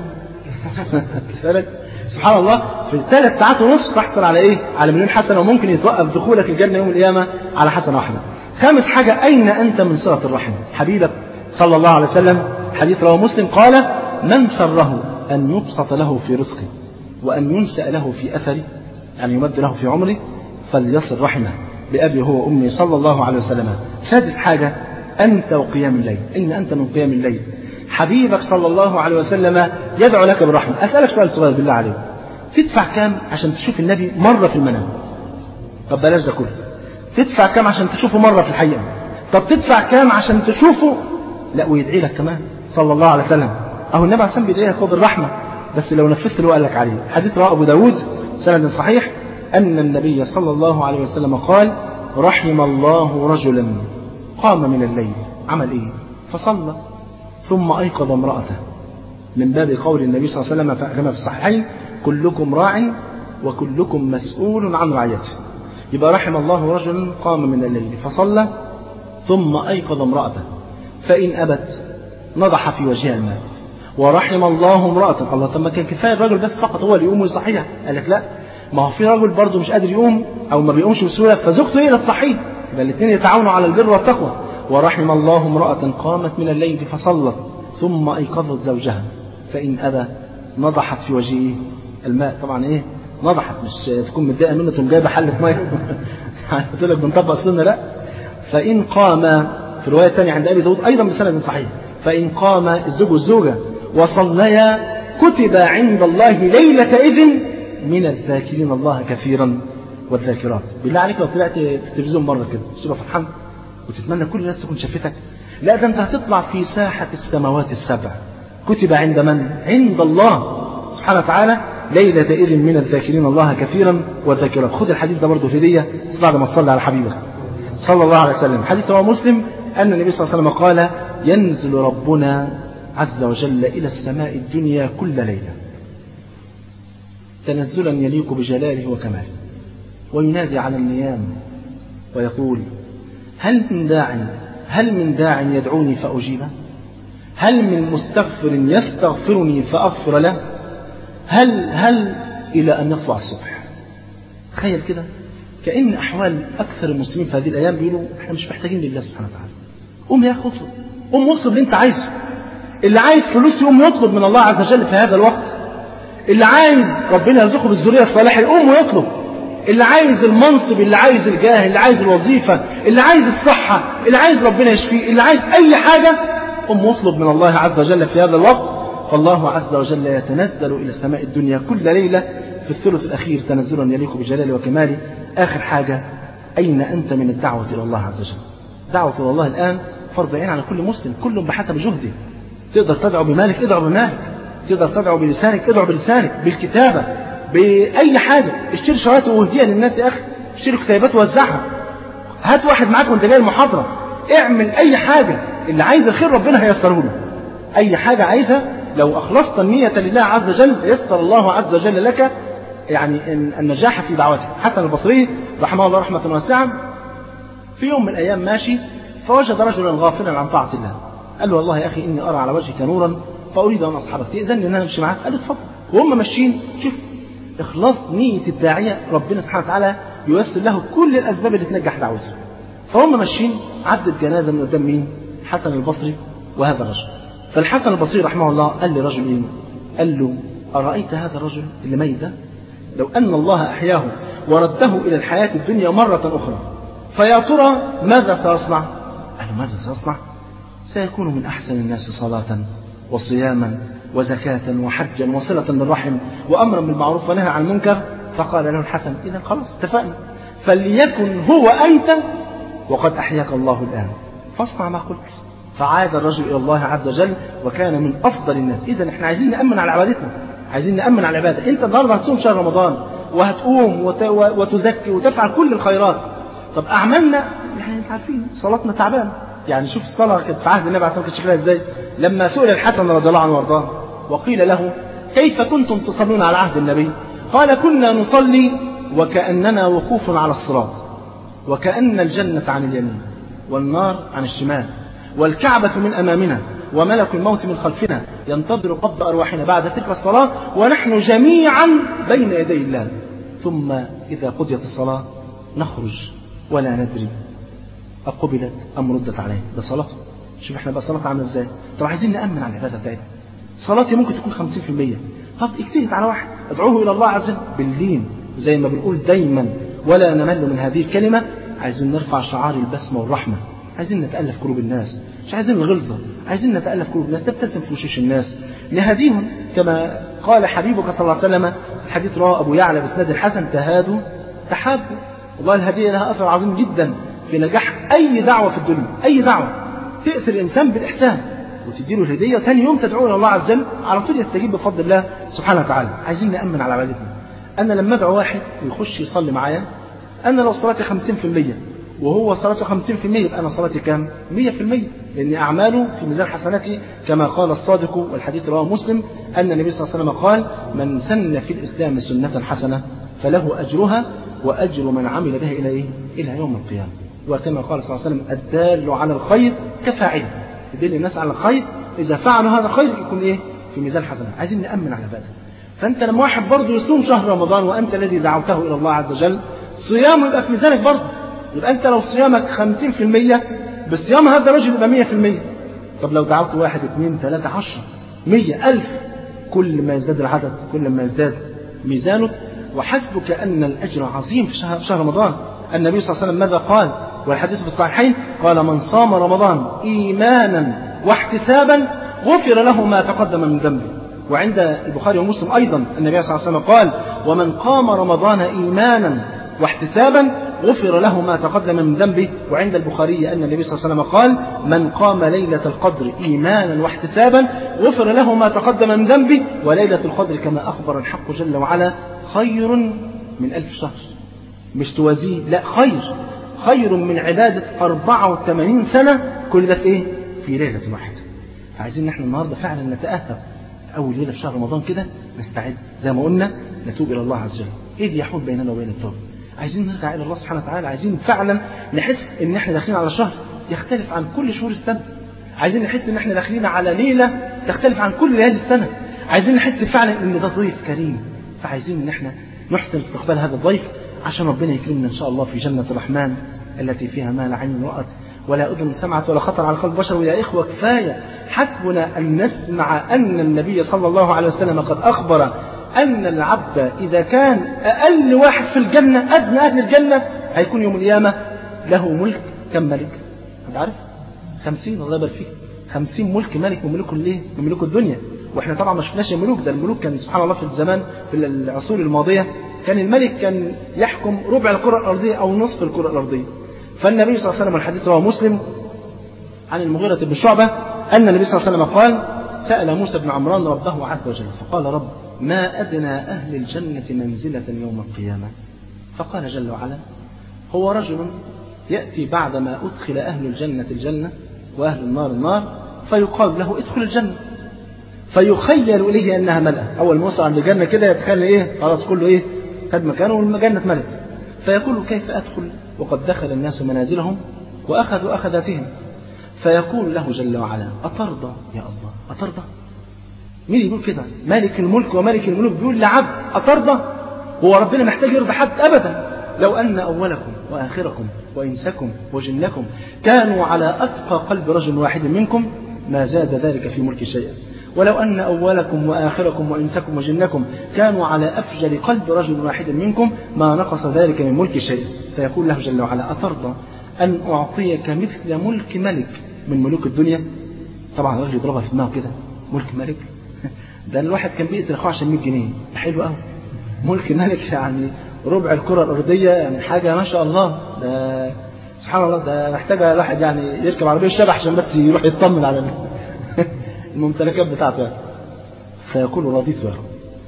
بالك سبحان الله في ثلاث ساعات ونص تحصل على ايه؟ على مليون حسنه وممكن يتوقف دخولك الجنه يوم القيامه على حسنه واحده. خامس حاجه اين انت من صله الرحم؟ حبيبك صلى الله عليه وسلم حديث رواه مسلم قال: من سره ان يبسط له في رزقه وان ينسأ له في اثره يعني يمد له في عمره فليصل رحمه بأبي هو وأمي صلى الله عليه وسلم. سادس حاجه انت وقيام الليل، اين انت من قيام الليل؟ حبيبك صلى الله عليه وسلم يدعو لك بالرحمة أسألك سؤال صغير بالله عليك تدفع كام عشان تشوف النبي مرة في المنام طب بلاش ده كله تدفع كام عشان تشوفه مرة في الحقيقة طب تدفع كام عشان تشوفه لا ويدعي لك كمان صلى الله عليه وسلم أهو النبي عليه الصلاة بيدعي لك هو بالرحمة بس لو نفذت اللي هو قال لك عليه حديث رواه أبو داود سند صحيح أن النبي صلى الله عليه وسلم قال رحم الله رجلا قام من الليل عمل إيه فصلى ثم أيقظ امرأته من باب قول النبي صلى الله عليه وسلم كما في الصحيحين كلكم راع وكلكم مسؤول عن رعيته يبقى رحم الله رجلا قام من الليل فصلى ثم أيقظ امرأته فإن أبت نضح في وجهها الماء ورحم الله امرأة الله طب ما كان كفاية الرجل بس فقط هو اللي يقوم ويصحيها قال لك لا ما هو في رجل برضه مش قادر يقوم أو ما بيقومش بسهولة فزوجته هي اللي تصحيه يبقى الاثنين يتعاونوا على البر والتقوى ورحم الله امرأة قامت من الليل فصلت ثم أيقظت زوجها فإن أبى نضحت في وجهه الماء طبعا إيه نضحت مش تكون متضايقة منه تقوم جايبة حلة مية قلت لك بنطبق السنة لا فإن قام في الرواية الثانية عند أبي داود أيضا بسند صحيح فإن قام الزوج والزوجة وصليا كتب عند الله ليلة إذن من الذاكرين الله كثيرا والذاكرات بالله عليك لو طلعت في التلفزيون مرة كده تبقى فرحان وتتمنى كل الناس تكون شافتك لا ده انت هتطلع في ساحة السماوات السبع كتب عند من؟ عند الله سبحانه وتعالى ليلة إذن من الذاكرين الله كثيرا والذاكرات خذ الحديث ده برضه هدية بعد ما تصلي على حبيبك صلى الله عليه وسلم حديث رواه مسلم أن النبي صلى الله عليه وسلم قال ينزل ربنا عز وجل إلى السماء الدنيا كل ليلة تنزلا يليق بجلاله وكماله وينادي على النيام ويقول هل من داع هل من داع يدعوني فأجيبه هل من مستغفر يستغفرني فأغفر له هل هل إلى أن يطلع الصبح تخيل كده كأن أحوال أكثر المسلمين في هذه الأيام بيقولوا إحنا مش محتاجين لله سبحانه وتعالى قوم يا أخي اطلب قوم واطلب اللي أنت عايزه اللي عايز فلوس يقوم يطلب من الله عز وجل في هذا الوقت اللي عايز ربنا يرزقه بالذرية الصالحة يقوم ويطلب اللي عايز المنصب اللي عايز الجاه اللي عايز الوظيفة اللي عايز الصحة اللي عايز ربنا يشفيه اللي عايز أي حاجة قم واطلب من الله عز وجل في هذا الوقت فالله عز وجل يتنزل إلى السماء الدنيا كل ليلة في الثلث الأخير تنزلا يليق بجلاله وكماله آخر حاجة أين أنت من الدعوة إلى الله عز وجل دعوة إلى الله الآن فرض عين على كل مسلم كل بحسب جهده تقدر تدعو بمالك ادعو بمالك تقدر تدعو بلسانك ادعو بلسانك بالكتابة بأي حاجة اشتري شرايط ووديها للناس يا أخي اشتري كتيبات ووزعها هات واحد معاك وانت جاي المحاضرة اعمل أي حاجة اللي عايز الخير ربنا هيسره له أي حاجة عايزها لو أخلصت النية لله عز وجل يسر الله عز وجل لك يعني النجاح في دعوتك حسن البصري رحمه الله رحمة واسعة في يوم من الأيام ماشي فوجد رجلا غافلا عن طاعة الله قال له والله يا أخي إني أرى على وجهك نورا فأريد أن أصحبك تأذن أن أنا أمشي معاك قال له اتفضل وهم ماشيين شوف إخلاص نية الداعية ربنا سبحانه وتعالى ييسر له كل الأسباب اللي تنجح دعوته فهم ماشيين عدت جنازة من قدام مين؟ حسن البصري وهذا الرجل فالحسن البصري رحمه الله قال لرجل إيه؟ قال له أرأيت هذا الرجل اللي ميت ده؟ لو أن الله أحياه ورده إلى الحياة الدنيا مرة أخرى فيا ترى ماذا سيصنع؟ قال له ماذا سيصنع؟ سيكون من أحسن الناس صلاة وصياما وزكاة وحجا وصلة بالرحم وأمرا بالمعروف ونهى عن المنكر فقال له الحسن إذا خلاص اتفقنا فليكن هو أنت وقد أحياك الله الآن فاصنع ما قلت فعاد الرجل إلى الله عز وجل وكان من أفضل الناس إذا احنا عايزين نأمن على عبادتنا عايزين نأمن على العبادة أنت النهارده هتصوم شهر رمضان وهتقوم وت... وتزكي وتفعل كل الخيرات طب أعمالنا يعني أنت عارفين صلاتنا تعبانة يعني شوف الصلاة كانت في عهد النبي عليه الصلاة والسلام شكلها ازاي لما سئل الحسن رضي الله عنه وارضاه وقيل له كيف كنتم تصلون على عهد النبي قال كنا نصلي وكأننا وقوف على الصراط وكأن الجنة عن اليمين والنار عن الشمال والكعبة من أمامنا وملك الموت من خلفنا ينتظر قبض أرواحنا بعد تلك الصلاة ونحن جميعا بين يدي الله ثم إذا قضيت الصلاة نخرج ولا ندري أقبلت أم ردت عليه ده صلاته شوف احنا بقى صلاة عاملة ازاي طب عايزين نأمن على العبادة بتاعتنا صلاتي ممكن تكون 50% طب اجتهد على واحد ادعوه إلى الله عز وجل باللين زي ما بنقول دايما ولا نمل من هذه الكلمة عايزين نرفع شعار البسمة والرحمة عايزين نتألف قلوب الناس مش عايزين الغلظة عايزين نتألف قلوب الناس تبتسم في وشوش الناس نهديهم كما قال حبيبك صلى الله عليه وسلم الحديث رواه أبو يعلى بسند الحسن تهادوا تحابوا والله الهدية لها أثر عظيم جدا في نجاح أي دعوة في الدنيا أي دعوة تأثر الإنسان بالإحسان وتديله الهدية ثاني يوم تدعو إلى الله عز وجل على طول يستجيب بفضل الله سبحانه وتعالى عايزين نأمن على عبادتنا أنا لما أدعو واحد ويخش يصلي معايا أنا لو صلاتي 50% وهو صلاته 50% يبقى أنا صلاتي كام؟ 100% لأن أعماله في ميزان حسناتي كما قال الصادق والحديث رواه مسلم أن النبي صلى الله عليه وسلم قال من سن في الإسلام سنة حسنة فله أجرها وأجر من عمل بها إلى إيه؟ إلى يوم القيامة وكما قال صلى الله عليه وسلم الدال على الخير كفاعله يدل الناس على الخير إذا فعلوا هذا الخير يكون إيه؟ في ميزان حسنات عايزين نأمن على ذلك فأنت لما واحد برضه يصوم شهر رمضان وأنت الذي دعوته إلى الله عز وجل صيامه يبقى في ميزانك برضه يبقى أنت لو صيامك 50% بصيام هذا الرجل يبقى 100% طب لو دعوت واحد اثنين ثلاثة عشرة مية ألف كل ما يزداد العدد كل ما يزداد ميزانك وحسبك أن الأجر عظيم في شهر, شهر رمضان النبي صلى الله عليه وسلم ماذا قال والحديث في الصحيحين قال من صام رمضان إيمانا واحتسابا غفر له ما تقدم من ذنبه وعند البخاري ومسلم أيضا النبي صلى الله عليه وسلم قال ومن قام رمضان إيمانا واحتسابا غفر له ما تقدم من ذنبه وعند البخاري أن النبي صلى الله عليه وسلم قال من قام ليلة القدر إيمانا واحتسابا غفر له ما تقدم من ذنبه وليلة القدر كما أخبر الحق جل وعلا خير من ألف شهر مش توازيه لا خير خير من عبادة 84 سنة كل ده في إيه؟ في ليلة واحدة فعايزين نحن النهاردة فعلا نتأهب أول ليلة في شهر رمضان كده نستعد زي ما قلنا نتوب إلى الله عز وجل إيه يحول بيننا وبين التوبة عايزين نرجع إلى الله سبحانه وتعالى عايزين فعلا نحس إن إحنا داخلين على شهر يختلف عن كل شهور السنة عايزين نحس إن إحنا داخلين على ليلة تختلف عن كل ليالي السنة عايزين نحس فعلا إن ده ضيف كريم فعايزين إن إحنا نحسن استقبال هذا الضيف عشان ربنا يكرمنا إن شاء الله في جنة الرحمن التي فيها ما لا عين رأت ولا أذن سمعت ولا خطر على قلب بشر ويا إخوة كفاية حسبنا أن نسمع أن النبي صلى الله عليه وسلم قد أخبر أن العبد إذا كان أقل واحد في الجنة أدنى أهل الجنة هيكون يوم القيامة له ملك كم ملك؟ أنت عارف؟ خمسين الله يبارك فيك خمسين ملك ملك من ملوك الايه؟ من ملوك الدنيا واحنا طبعا ما شفناش الملوك ده الملوك كان سبحان الله في الزمان في العصور الماضيه كان الملك كان يحكم ربع الكره الارضيه او نصف الكره الارضيه فالنبي صلى الله عليه وسلم الحديث رواه مسلم عن المغيرة بن شعبة أن النبي صلى الله عليه وسلم قال سأل موسى بن عمران ربه عز وجل فقال رب ما أدنى أهل الجنة منزلة يوم القيامة فقال جل وعلا هو رجل يأتي بعدما أدخل أهل الجنة الجنة وأهل النار النار فيقال له ادخل الجنة فيخيل إليه أنها ملأة أول ما وصل عند الجنة كده يتخيل إيه خلاص كله إيه خد مكانه والجنة ملت فيقول كيف أدخل وقد دخل الناس منازلهم وأخذوا أخذاتهم فيقول له جل وعلا أترضى يا الله أترضى مين يقول كده مالك الملك ومالك الملوك بيقول لعبد أترضى هو ربنا محتاج يرضى حد أبدا لو أن أولكم وآخركم وإنسكم وجنكم كانوا على أتقى قلب رجل واحد منكم ما زاد ذلك في ملك شيئا ولو أن أولكم وآخركم وإنسكم وجنكم كانوا على أفجر قلب رجل واحد منكم ما نقص ذلك من ملك شيئا فيقول له جل وعلا أترضى أن أعطيك مثل ملك ملك من ملوك الدنيا طبعا الراجل يضربها في دماغه كده ملك ملك ده الواحد كان بيقتل اخوه عشان 100 جنيه حلو قوي ملك ملك يعني ربع الكره الارضيه يعني حاجه ما شاء الله ده سبحان الله ده محتاج الواحد يعني يركب عربيه الشبح عشان بس يروح يطمن على الممتلكات بتاعته يعني. فيقول رضيت يا رب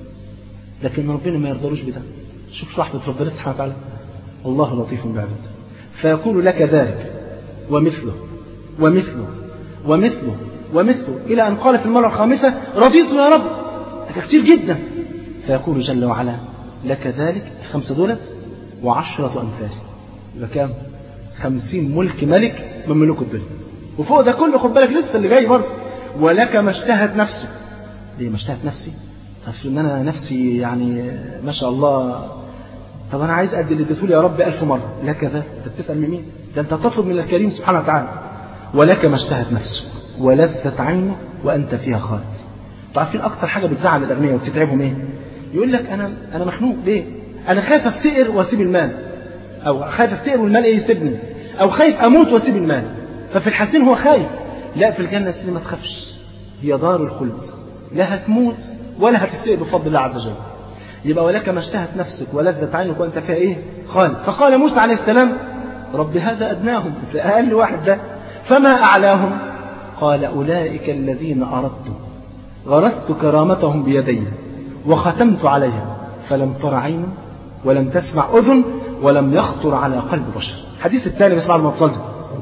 لكن ربنا ما يرضلوش بده شوف رحمة ربنا سبحانه وتعالى الله لطيف بعباده فيقول لك ذلك ومثله ومثله ومثله ومثله إلى أن قال في المرة الخامسة رضيت يا رب هذا كثير جدا فيقول جل وعلا لك ذلك الخمسة دولت وعشرة أمثال يبقى كام؟ خمسين ملك ملك من ملوك الدنيا وفوق ده كله خد بالك لسه اللي جاي برضه ولك ما اشتهت نفسه ليه ما اشتهت نفسي افرض ان انا نفسي يعني ما شاء الله طب انا عايز قد اللي اديته لي يا رب ألف مره لك ذا انت بتسال من مين ده انت تطلب من الكريم سبحانه وتعالى ولك ما اشتهت نفسه ولذت عينه وانت فيها خالد انتوا عارفين اكتر حاجه بتزعل الاغنياء وبتتعبهم ايه يقول لك انا انا مخنوق ليه انا خايف افتقر واسيب المال او خايف افتقر والمال ايه يسيبني او خايف اموت واسيب المال ففي الحالتين هو خايف لا في الجنه يا سيدي ما تخافش هي دار الخلد لا هتموت ولا هتفتقر بفضل الله عز وجل يبقى ولك ما اشتهت نفسك ولذت عينك وانت فيها ايه خالد فقال موسى عليه السلام رب هذا ادناهم اقل واحد ده فما اعلاهم قال اولئك الذين اردت غرست كرامتهم بيدي وختمت عليها فلم تر عين ولم تسمع اذن ولم يخطر على قلب بشر الحديث الثاني بس بعد ما تصلي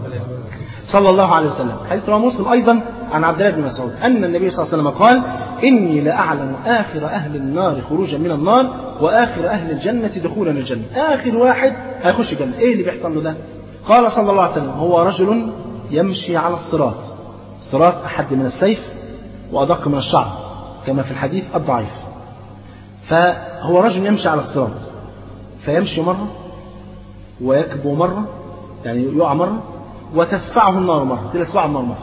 صلى الله عليه وسلم حديث رواه مسلم ايضا عن عبد الله بن مسعود ان النبي صلى الله عليه وسلم قال اني لاعلم اخر اهل النار خروجا من النار واخر اهل الجنه دخولا الجنه اخر واحد هيخش الجنه ايه اللي بيحصل له ده قال صلى الله عليه وسلم هو رجل يمشي على الصراط الصراط احد من السيف وادق من الشعر كما في الحديث الضعيف فهو رجل يمشي على الصراط فيمشي مره ويكبو مره يعني يقع مره وتسفعه النار مرة تسفعه النار مرة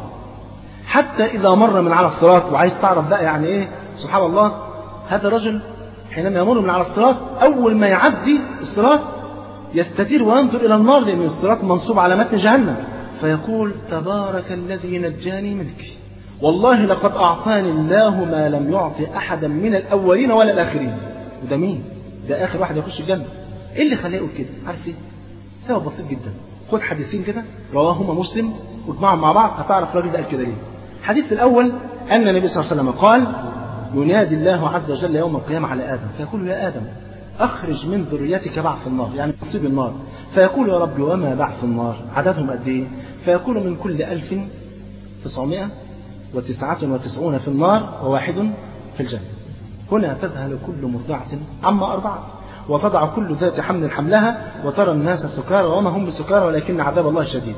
حتى إذا مر من على الصراط وعايز تعرف بقى يعني إيه سبحان الله هذا الرجل حينما يمر من على الصراط أول ما يعدي الصراط يستدير وينظر إلى النار لأن الصراط منصوب على متن جهنم فيقول تبارك الذي نجاني منك والله لقد أعطاني الله ما لم يعطي أحدا من الأولين ولا الآخرين وده مين؟ ده آخر واحد يخش الجنة إيه اللي خلاه يقول كده؟ عارف ليه؟ سبب بسيط جدا خد حديثين كده رواهما مسلم واجمعهم مع بعض هتعرف الراجل ده قال كده ليه. الحديث الاول ان النبي صلى الله عليه وسلم قال ينادي الله عز وجل يوم القيامه على ادم فيقول يا ادم اخرج من ذريتك بعث النار يعني نصيب النار فيقول يا رب وما بعث النار عددهم قد ايه فيقول من كل ألف تسعمائة وتسعة وتسعون في النار وواحد في الجنة هنا تذهل كل مرضعة عما أرضعت وتضع كل ذات حمل حملها وترى الناس سكارى وما هم بسكارى ولكن عذاب الله شديد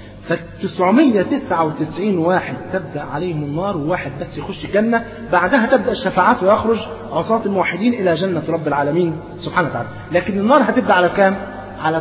فالتسعمية تسعة وتسعين واحد تبدأ عليهم النار وواحد بس يخش الجنة بعدها تبدأ الشفاعات ويخرج عصاة الموحدين إلى جنة رب العالمين سبحانه وتعالى لكن النار هتبدأ على كام؟ على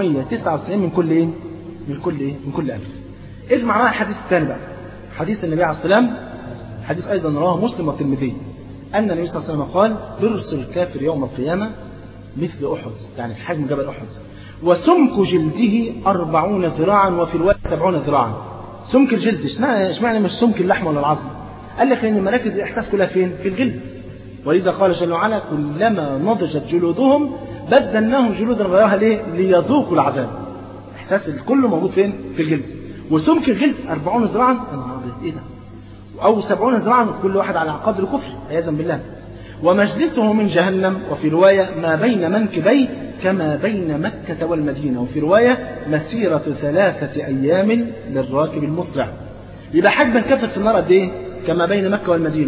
999 من كل إيه؟ من كل إيه؟ من كل ألف اجمع معايا الحديث الثاني بقى حديث النبي عليه السلام حديث أيضا رواه مسلم والترمذي أن النبي صلى الله عليه وسلم قال درس الكافر يوم القيامة مثل أحد يعني في حجم جبل أحد وسمك جلده أربعون ذراعا وفي الوقت سبعون ذراعا سمك الجلد اشمعنى مش سمك اللحم ولا العظم قال لك ان مراكز الاحساس كلها فين في الجلد ولذا قال جل وعلا كلما نضجت جلودهم بدلناهم جلودا غيرها ليه ليذوقوا العذاب احساس الكل موجود فين في الجلد وسمك الجلد 40 ذراعا يا نهار ابيض ايه ده او 70 ذراعا كل واحد على قدر كفر عياذا بالله ومجلسه من جهنم وفي رواية ما بين منكبيه كما بين مكة والمدينة وفي رواية مسيرة ثلاثة أيام للراكب المسرع يبقى حجم الكفر في النار قد إيه؟ كما بين مكة والمدينة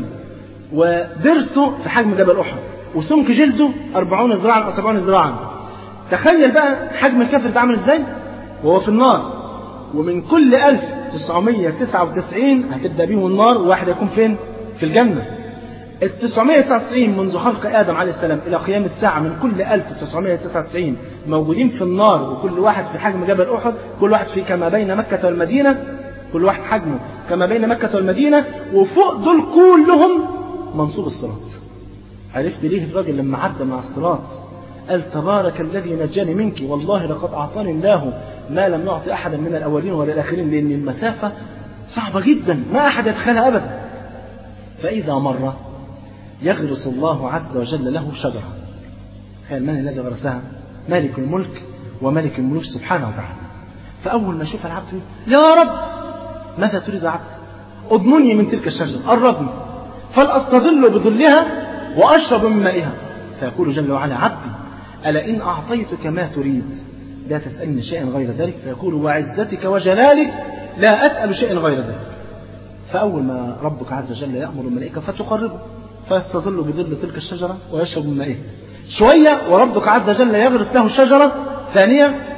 ودرسه في حجم جبل أحد وسمك جلده 40 ذراعا أو 70 ذراعا تخيل بقى حجم الكفر ده عامل إزاي؟ وهو في النار ومن كل 1999 هتبدأ بيهم النار وواحد يكون فين؟ في الجنة ال 999 منذ خلق آدم عليه السلام إلى قيام الساعة من كل 1999 موجودين في النار وكل واحد في حجم جبل أحد كل واحد في كما بين مكة والمدينة كل واحد حجمه كما بين مكة والمدينة وفوق دول كلهم منصوب الصراط عرفت ليه الراجل لما عدى مع الصراط قال تبارك الذي نجاني منك والله لقد أعطاني الله ما لم يعطي أحدا من الأولين ولا الآخرين لأن المسافة صعبة جدا ما أحد يدخلها أبدا فإذا مر يغرس الله عز وجل له شجرة تخيل من الذي غرسها مالك الملك وملك الملوك سبحانه وتعالى فأول ما يشوف العبد يا رب ماذا تريد يا عبد اضمني من تلك الشجرة قربني فلأستظل بظلها وأشرب من مائها فيقول جل وعلا عبدي ألا إن أعطيتك ما تريد لا تسألني شيئا غير ذلك فيقول وعزتك وجلالك لا أسأل شيئا غير ذلك فأول ما ربك عز وجل يأمر الملائكة فتقربه فيستظل بظل تلك الشجرة ويشرب من مائها شوية وربك عز وجل يغرس له شجرة ثانية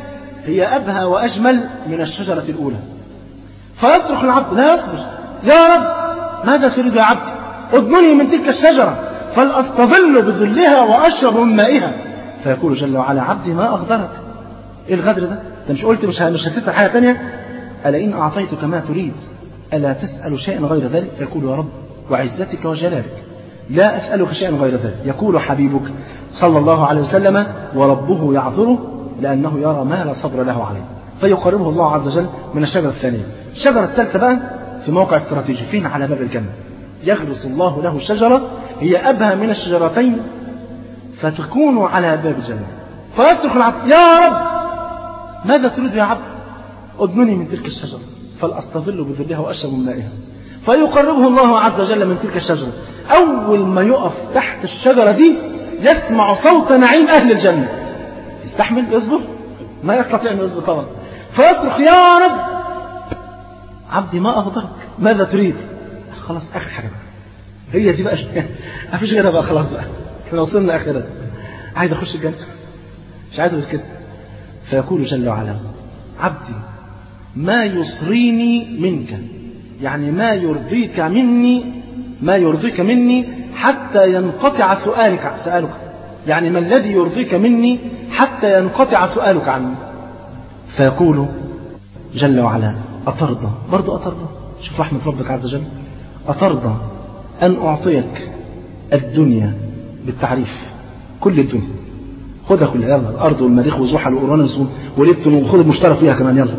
هي أبهى وأجمل من الشجرة الأولى فيصرخ العبد لا يصبر يا رب ماذا تريد يا عبدي اضمني من تلك الشجرة فلأستظل بظلها وأشرب من مائها فيقول جل وعلا عبدي ما أغدرك إيه الغدر ده انت مش قلت مش مش هتسأل حاجة تانية ألا إن أعطيتك ما تريد ألا تسأل شيئا غير ذلك فيقول يا رب وعزتك وجلالك لا أسألك شيئا غير ذلك يقول حبيبك صلى الله عليه وسلم وربه يعذره لأنه يرى ما لا صبر له عليه فيقربه الله عز وجل من الشجرة الثانية الشجرة الثالثة بقى في موقع استراتيجي فين على باب الجنة يغرس الله له شجرة هي أبهى من الشجرتين فتكون على باب الجنة فيصرخ العبد يا رب ماذا تريد يا عبد أدنني من تلك الشجرة فلأستظل بظلها وأشرب من مائها فيقربه الله عز وجل من تلك الشجرة أول ما يقف تحت الشجرة دي يسمع صوت نعيم أهل الجنة يستحمل يصبر ما يستطيع أن يصبر طبعا فيصرخ يا رب عبدي ما أغضرك ماذا تريد خلاص آخر حاجة بقى هي دي بقى ما فيش غيرها بقى خلاص بقى احنا وصلنا آخرها عايز أخش الجنة مش عايز غير كده فيقول جل وعلا عبدي ما يصريني منك يعني ما يرضيك مني ما يرضيك مني حتى ينقطع سؤالك سؤالك يعني ما الذي يرضيك مني حتى ينقطع سؤالك عني فيقول جل وعلا أترضى برضو أترضى شوف رحمة ربك عز وجل أترضى أن أعطيك الدنيا بالتعريف كل الدنيا خدها كلها يلا الأرض والمريخ وزحل وأورانوس وليبتون وخذ المشترك فيها كمان يلا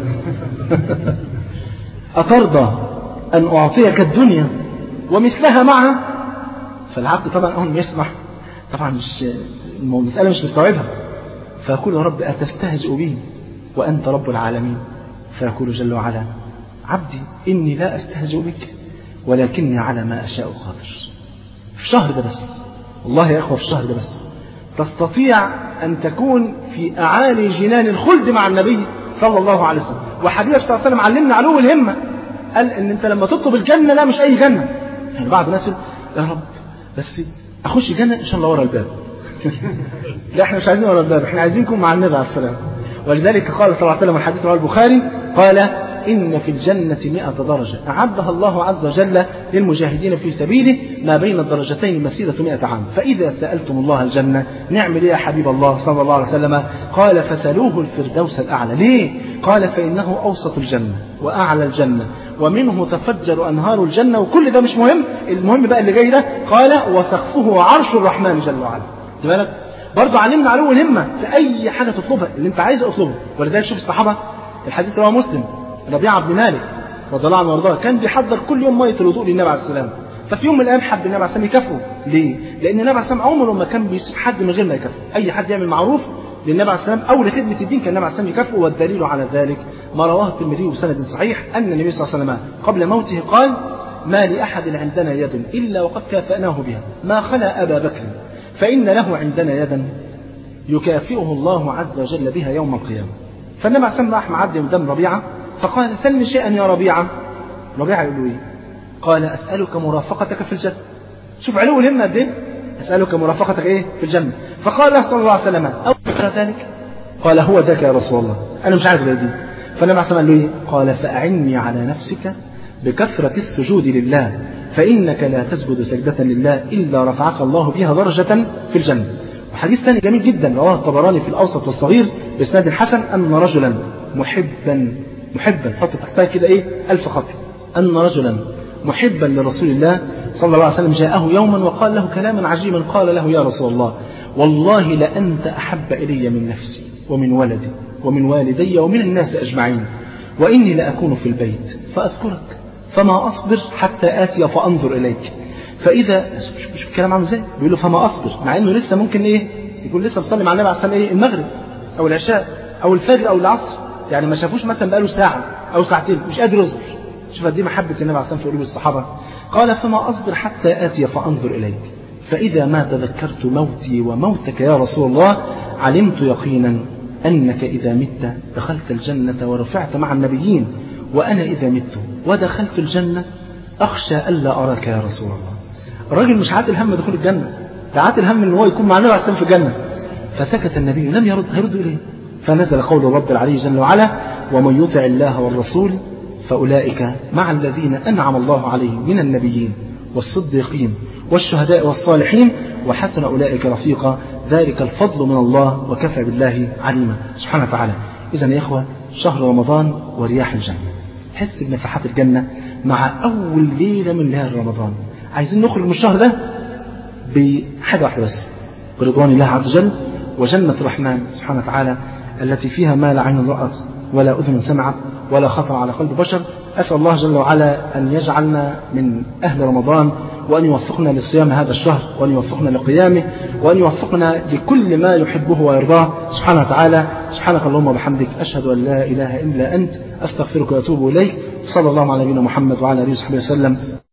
أترضى أن أعطيك الدنيا ومثلها معها فالعبد طبعا أول ما يسمع طبعا مش المسألة مش مستوعبها فيقول يا رب أتستهزئ بي وأنت رب العالمين فيقول جل وعلا عبدي إني لا أستهزئ بك ولكني على ما أشاء قادر في الشهر ده بس والله يا أخوة في الشهر ده بس تستطيع أن تكون في أعالي جنان الخلد مع النبي صلى الله عليه وسلم وحبيبه صلى الله عليه وسلم علمنا علو الهمة قال ان انت لما تطلب الجنة لا مش اي جنة يعني بعض الناس يا رب بس اخش الجنة ان شاء الله ورا الباب لا احنا مش عايزين ورا الباب احنا عايزينكم مع النبي عليه السلام ولذلك قال صلى الله عليه وسلم الحديث رواه البخاري قال إن في الجنة مئة درجة أعدها الله عز وجل للمجاهدين في سبيله ما بين الدرجتين مسيرة مئة عام فإذا سألتم الله الجنة نعمل يا حبيب الله صلى الله عليه وسلم قال فسلوه الفردوس الأعلى ليه؟ قال فإنه أوسط الجنة وأعلى الجنة ومنه تفجر أنهار الجنة وكل ده مش مهم المهم بقى اللي جاي ده قال وسقفه عرش الرحمن جل وعلا بالك برضه علمنا علو الهمة في أي حاجة تطلبها اللي أنت عايز اطلبه ولذلك شوف الصحابة الحديث رواه مسلم ربيعة بن مالك رضي الله عنه وارضاه كان بيحضر كل يوم ميه الوضوء للنبي عليه السلام ففي يوم من الايام حب النبي عليه السلام يكافئه ليه؟ لان النبي عليه السلام عمره ما كان بيسيب حد من غير ما يكافئه اي حد يعمل معروف للنبي عليه السلام او لخدمه الدين كان النبي عليه السلام يكافئه والدليل على ذلك ما رواه الترمذي بسند صحيح ان النبي صلى الله عليه وسلم قبل موته قال ما لأحد عندنا يد إلا وقد كافأناه بها ما خلا أبا بكر فإن له عندنا يدا يكافئه الله عز وجل بها يوم القيامة فالنبي عليه السلام راح معدي قدام ربيعة فقال سلني شيئا يا ربيعة ربيعة يقول له ايه قال أسألك مرافقتك في الجنة شوف علو الهمة قد ايه أسألك مرافقتك ايه في الجنة فقال له صلى الله عليه وسلم أو ذلك قال هو ذاك يا رسول الله أنا مش عايز غير دي فالنبي عليه الصلاة والسلام قال له ايه قال فأعني على نفسك بكثرة السجود لله فإنك لا تسجد سجدة لله إلا رفعك الله بها درجة في الجنة وحديث ثاني جميل جدا رواه الطبراني في الأوسط والصغير بإسناد حسن أن رجلا محبا محبا حط تحتها كده إيه ألف خط أن رجلا محبا لرسول الله صلى الله عليه وسلم جاءه يوما وقال له كلاما عجيبا قال له يا رسول الله والله لأنت أحب إلي من نفسي ومن ولدي ومن والدي ومن الناس أجمعين وإني لأكون في البيت فأذكرك فما أصبر حتى آتي فأنظر إليك فإذا مش الكلام عامل ازاي؟ بيقول له فما أصبر مع إنه لسه ممكن إيه؟ يكون لسه مصلي مع النبي عليه الصلاة إيه؟ المغرب أو العشاء أو الفجر أو العصر يعني ما شافوش مثلا بقاله ساعة أو ساعتين مش قادر يصبر شوف دي محبة النبي عليه الصلاة في قلوب الصحابة قال فما أصبر حتى آتي فأنظر إليك فإذا ما تذكرت موتي وموتك يا رسول الله علمت يقينا أنك إذا مت دخلت الجنة ورفعت مع النبيين وأنا إذا مت ودخلت الجنة أخشى ألا أراك يا رسول الله الراجل مش عاتل هم دخول الجنة ده عاتل هم ان هو يكون مع النبي عليه الصلاه في الجنه فسكت النبي لم يرد هيرد اليه فنزل قول الرب العلي جل وعلا ومن يطع الله والرسول فأولئك مع الذين أنعم الله عليهم من النبيين والصديقين والشهداء والصالحين وحسن أولئك رفيقا ذلك الفضل من الله وكفى بالله عليما سبحانه وتعالى إذا يا إخوة شهر رمضان ورياح الجنة حس بنفحات الجنة مع أول ليلة من ليالي رمضان عايزين نخرج من الشهر ده بحاجة واحدة بس برضوان الله عز وجل وجنة الرحمن سبحانه وتعالى التي فيها ما لا عين رأت ولا أذن سمعت ولا خطر على قلب بشر أسأل الله جل وعلا أن يجعلنا من أهل رمضان وأن يوفقنا لصيام هذا الشهر وأن يوفقنا لقيامه وأن يوفقنا لكل ما يحبه ويرضاه سبحانه وتعالى سبحانك اللهم وبحمدك أشهد أن لا إله إلا أنت أستغفرك وأتوب إليك صلى الله على نبينا محمد وعلى آله وصحبه وسلم